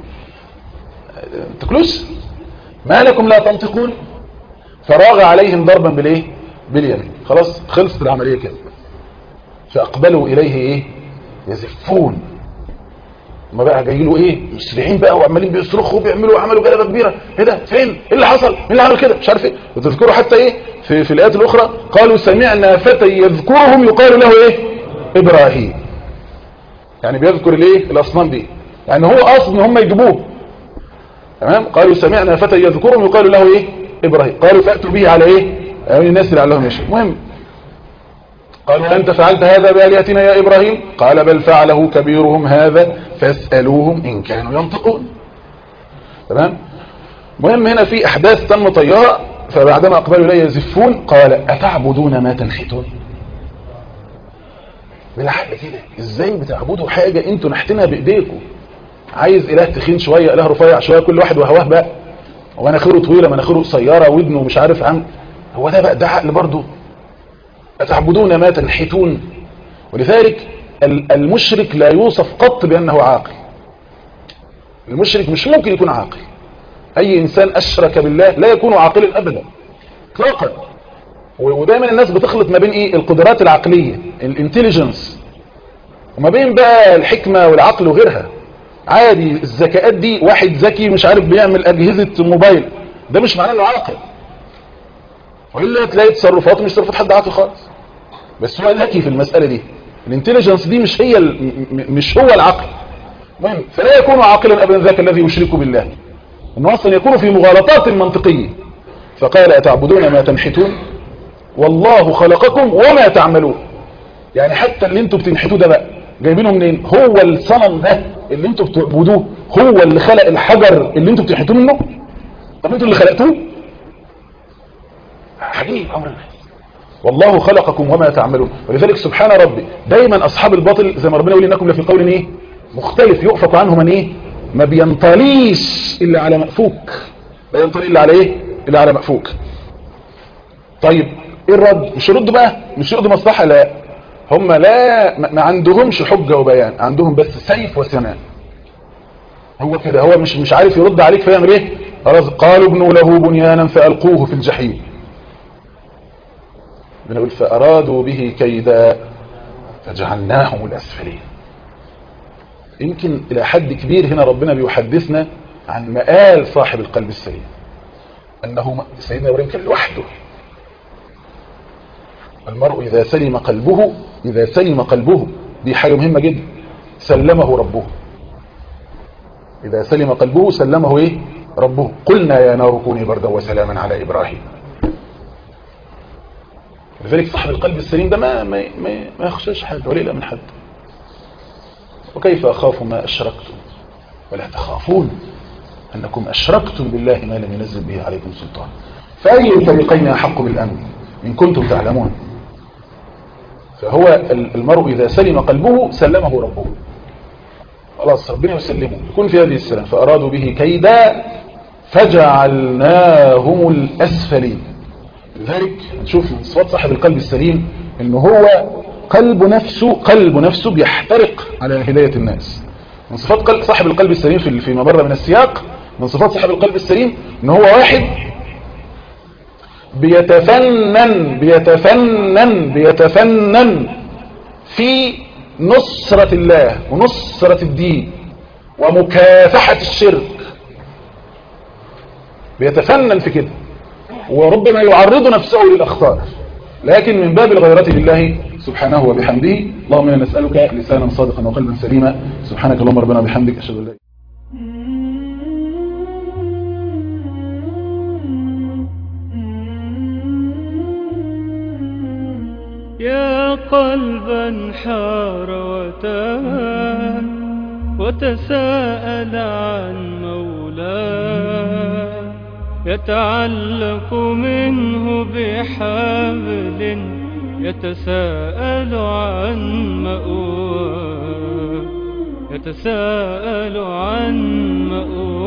تاكلوش ما لكم لا تنطقون فراغ عليهم ضربا بالايه باليمين خلاص خلصت العمليه كده فاقبلوا اليه ايه يزفون ما بقى جاي له ايه مسرعين بقى وعمالين بيصرخوا وبيعملوا عملوا جلبه كبيره ايه ده فين ايه اللي حصل مين اللي عمل كده مش عارف ايه وتذكروا حتى ايه في في الايات الاخرى قالوا سمعنا فتى يذكرهم يقال له ايه ابراهيم يعني بيذكر الايه الاصنام دي يعني هو اصل ان هم يجيبوه تمام قالوا سمعنا فتى يذكرهم يقال له ايه ابراهيم قالوا فاتوا به على ايه يعني الناس اللي عليهم يشهد المهم قالوا أنت فعلت هذا بآلهتنا يا إبراهيم قال بل فعله كبيرهم هذا فاسألوهم إن كانوا ينطقون تمام مهم هنا في أحداث تم طيها فبعدما أقبلوا إليه يزفون قال أتعبدون ما تنحتون بالعقل كده إزاي بتعبدوا حاجة أنتوا نحتنا بإيديكم عايز إله تخين شوية إله رفيع شوية كل واحد وهواه بقى ومناخيره طويلة مناخيره قصيرة ودنه مش عارف عم هو ده بقى ده عقل برضه أتعبدون ما تنحتون ولذلك ال- المشرك لا يوصف قط بأنه عاقل المشرك مش ممكن يكون عاقل أي إنسان أشرك بالله لا يكون عاقلا أبدا اطلاقا و- ودايما الناس بتخلط ما بين إيه القدرات العقلية الانتليجنس وما بين بقى الحكمة والعقل وغيرها عادي الذكاءات دي واحد ذكي مش عارف بيعمل أجهزة موبايل ده مش معناه انه عاقل وإلا تلاقي تصرفاته مش تصرفات حد عاقل خالص بس هو ذكي في المسألة دي الانتليجنس دي مش هي ال- م- م- مش هو العقل المهم فلا يكون عاقلا ابدا ذاك الذي يشرك بالله انه اصلا يكون في مغالطات منطقية فقال اتعبدون ما تنحتون والله خلقكم وما تعملون يعني حتى اللي انتوا بتنحتوه ده بقى جايبينه منين هو الصنم ده اللي انتوا بتعبدوه هو اللي خلق الحجر اللي انتوا بتنحتوه منه طب انتوا اللي خلقتوه عجيب امر الله والله خلقكم وما تعملون ولذلك سبحان ربي دايما اصحاب الباطل زي ما ربنا يقول انكم لفي قول ايه مختلف يؤفق عنه من ايه ما بينطليش الا على مأفوك لا ينطلي الا على ايه الا على مأفوك طيب ايه الرد مش يرد بقى مش يرد مصلحة لا هم لا ما ما عندهمش حجة وبيان عندهم بس سيف وسنان هو كده هو مش مش عارف يرد عليك فيعمل ايه خلاص قالوا ابنوا له بنيانا فألقوه في الجحيم بنقول فأرادوا به كيدا فجعلناهم الأسفلين يمكن إلى حد كبير هنا ربنا بيحدثنا عن مآل صاحب القلب السليم أنه سيدنا إبراهيم كان لوحده المرء إذا سلم قلبه إذا سلم قلبه دي حاجة مهمة جدا سلمه ربه إذا سلم قلبه سلمه إيه ربه قلنا يا نار كوني بردا وسلاما على إبراهيم لذلك صاحب القلب السليم ده ما ما ما, ما يخشاش حد ولا يقلق من حد وكيف أخاف ما أشركتم ولا تخافون أنكم أشركتم بالله ما لم ينزل به عليكم سلطان فأي الفريقين أحق بالأمن إن كنتم تعلمون فهو المرء إذا سلم قلبه سلمه ربه خلاص ربنا يسلمه يكون في هذه السلام فأرادوا به كيدا فجعلناهم الأسفلين لذلك نشوف من صفات صاحب القلب السليم انه هو قلب نفسه قلب نفسه بيحترق على هداية الناس من صفات قلب صاحب القلب السليم في فيما مر من السياق من صفات صاحب القلب السليم ان هو واحد بيتفنن بيتفنن بيتفنن في نصرة الله ونصرة الدين ومكافحة الشرك بيتفنن في كده وربما يعرض نفسه للأخطار لكن من باب الغيرة لله سبحانه وبحمده اللهم إنا نسألك لسانا صادقا وقلبا سليما سبحانك اللهم ربنا وبحمدك أشهد أن لا يا قلبا حار وتاه وتساءل عن مولاه يتعلق منه بحبل يتساءل عن مأواه يتساءل عن مأواه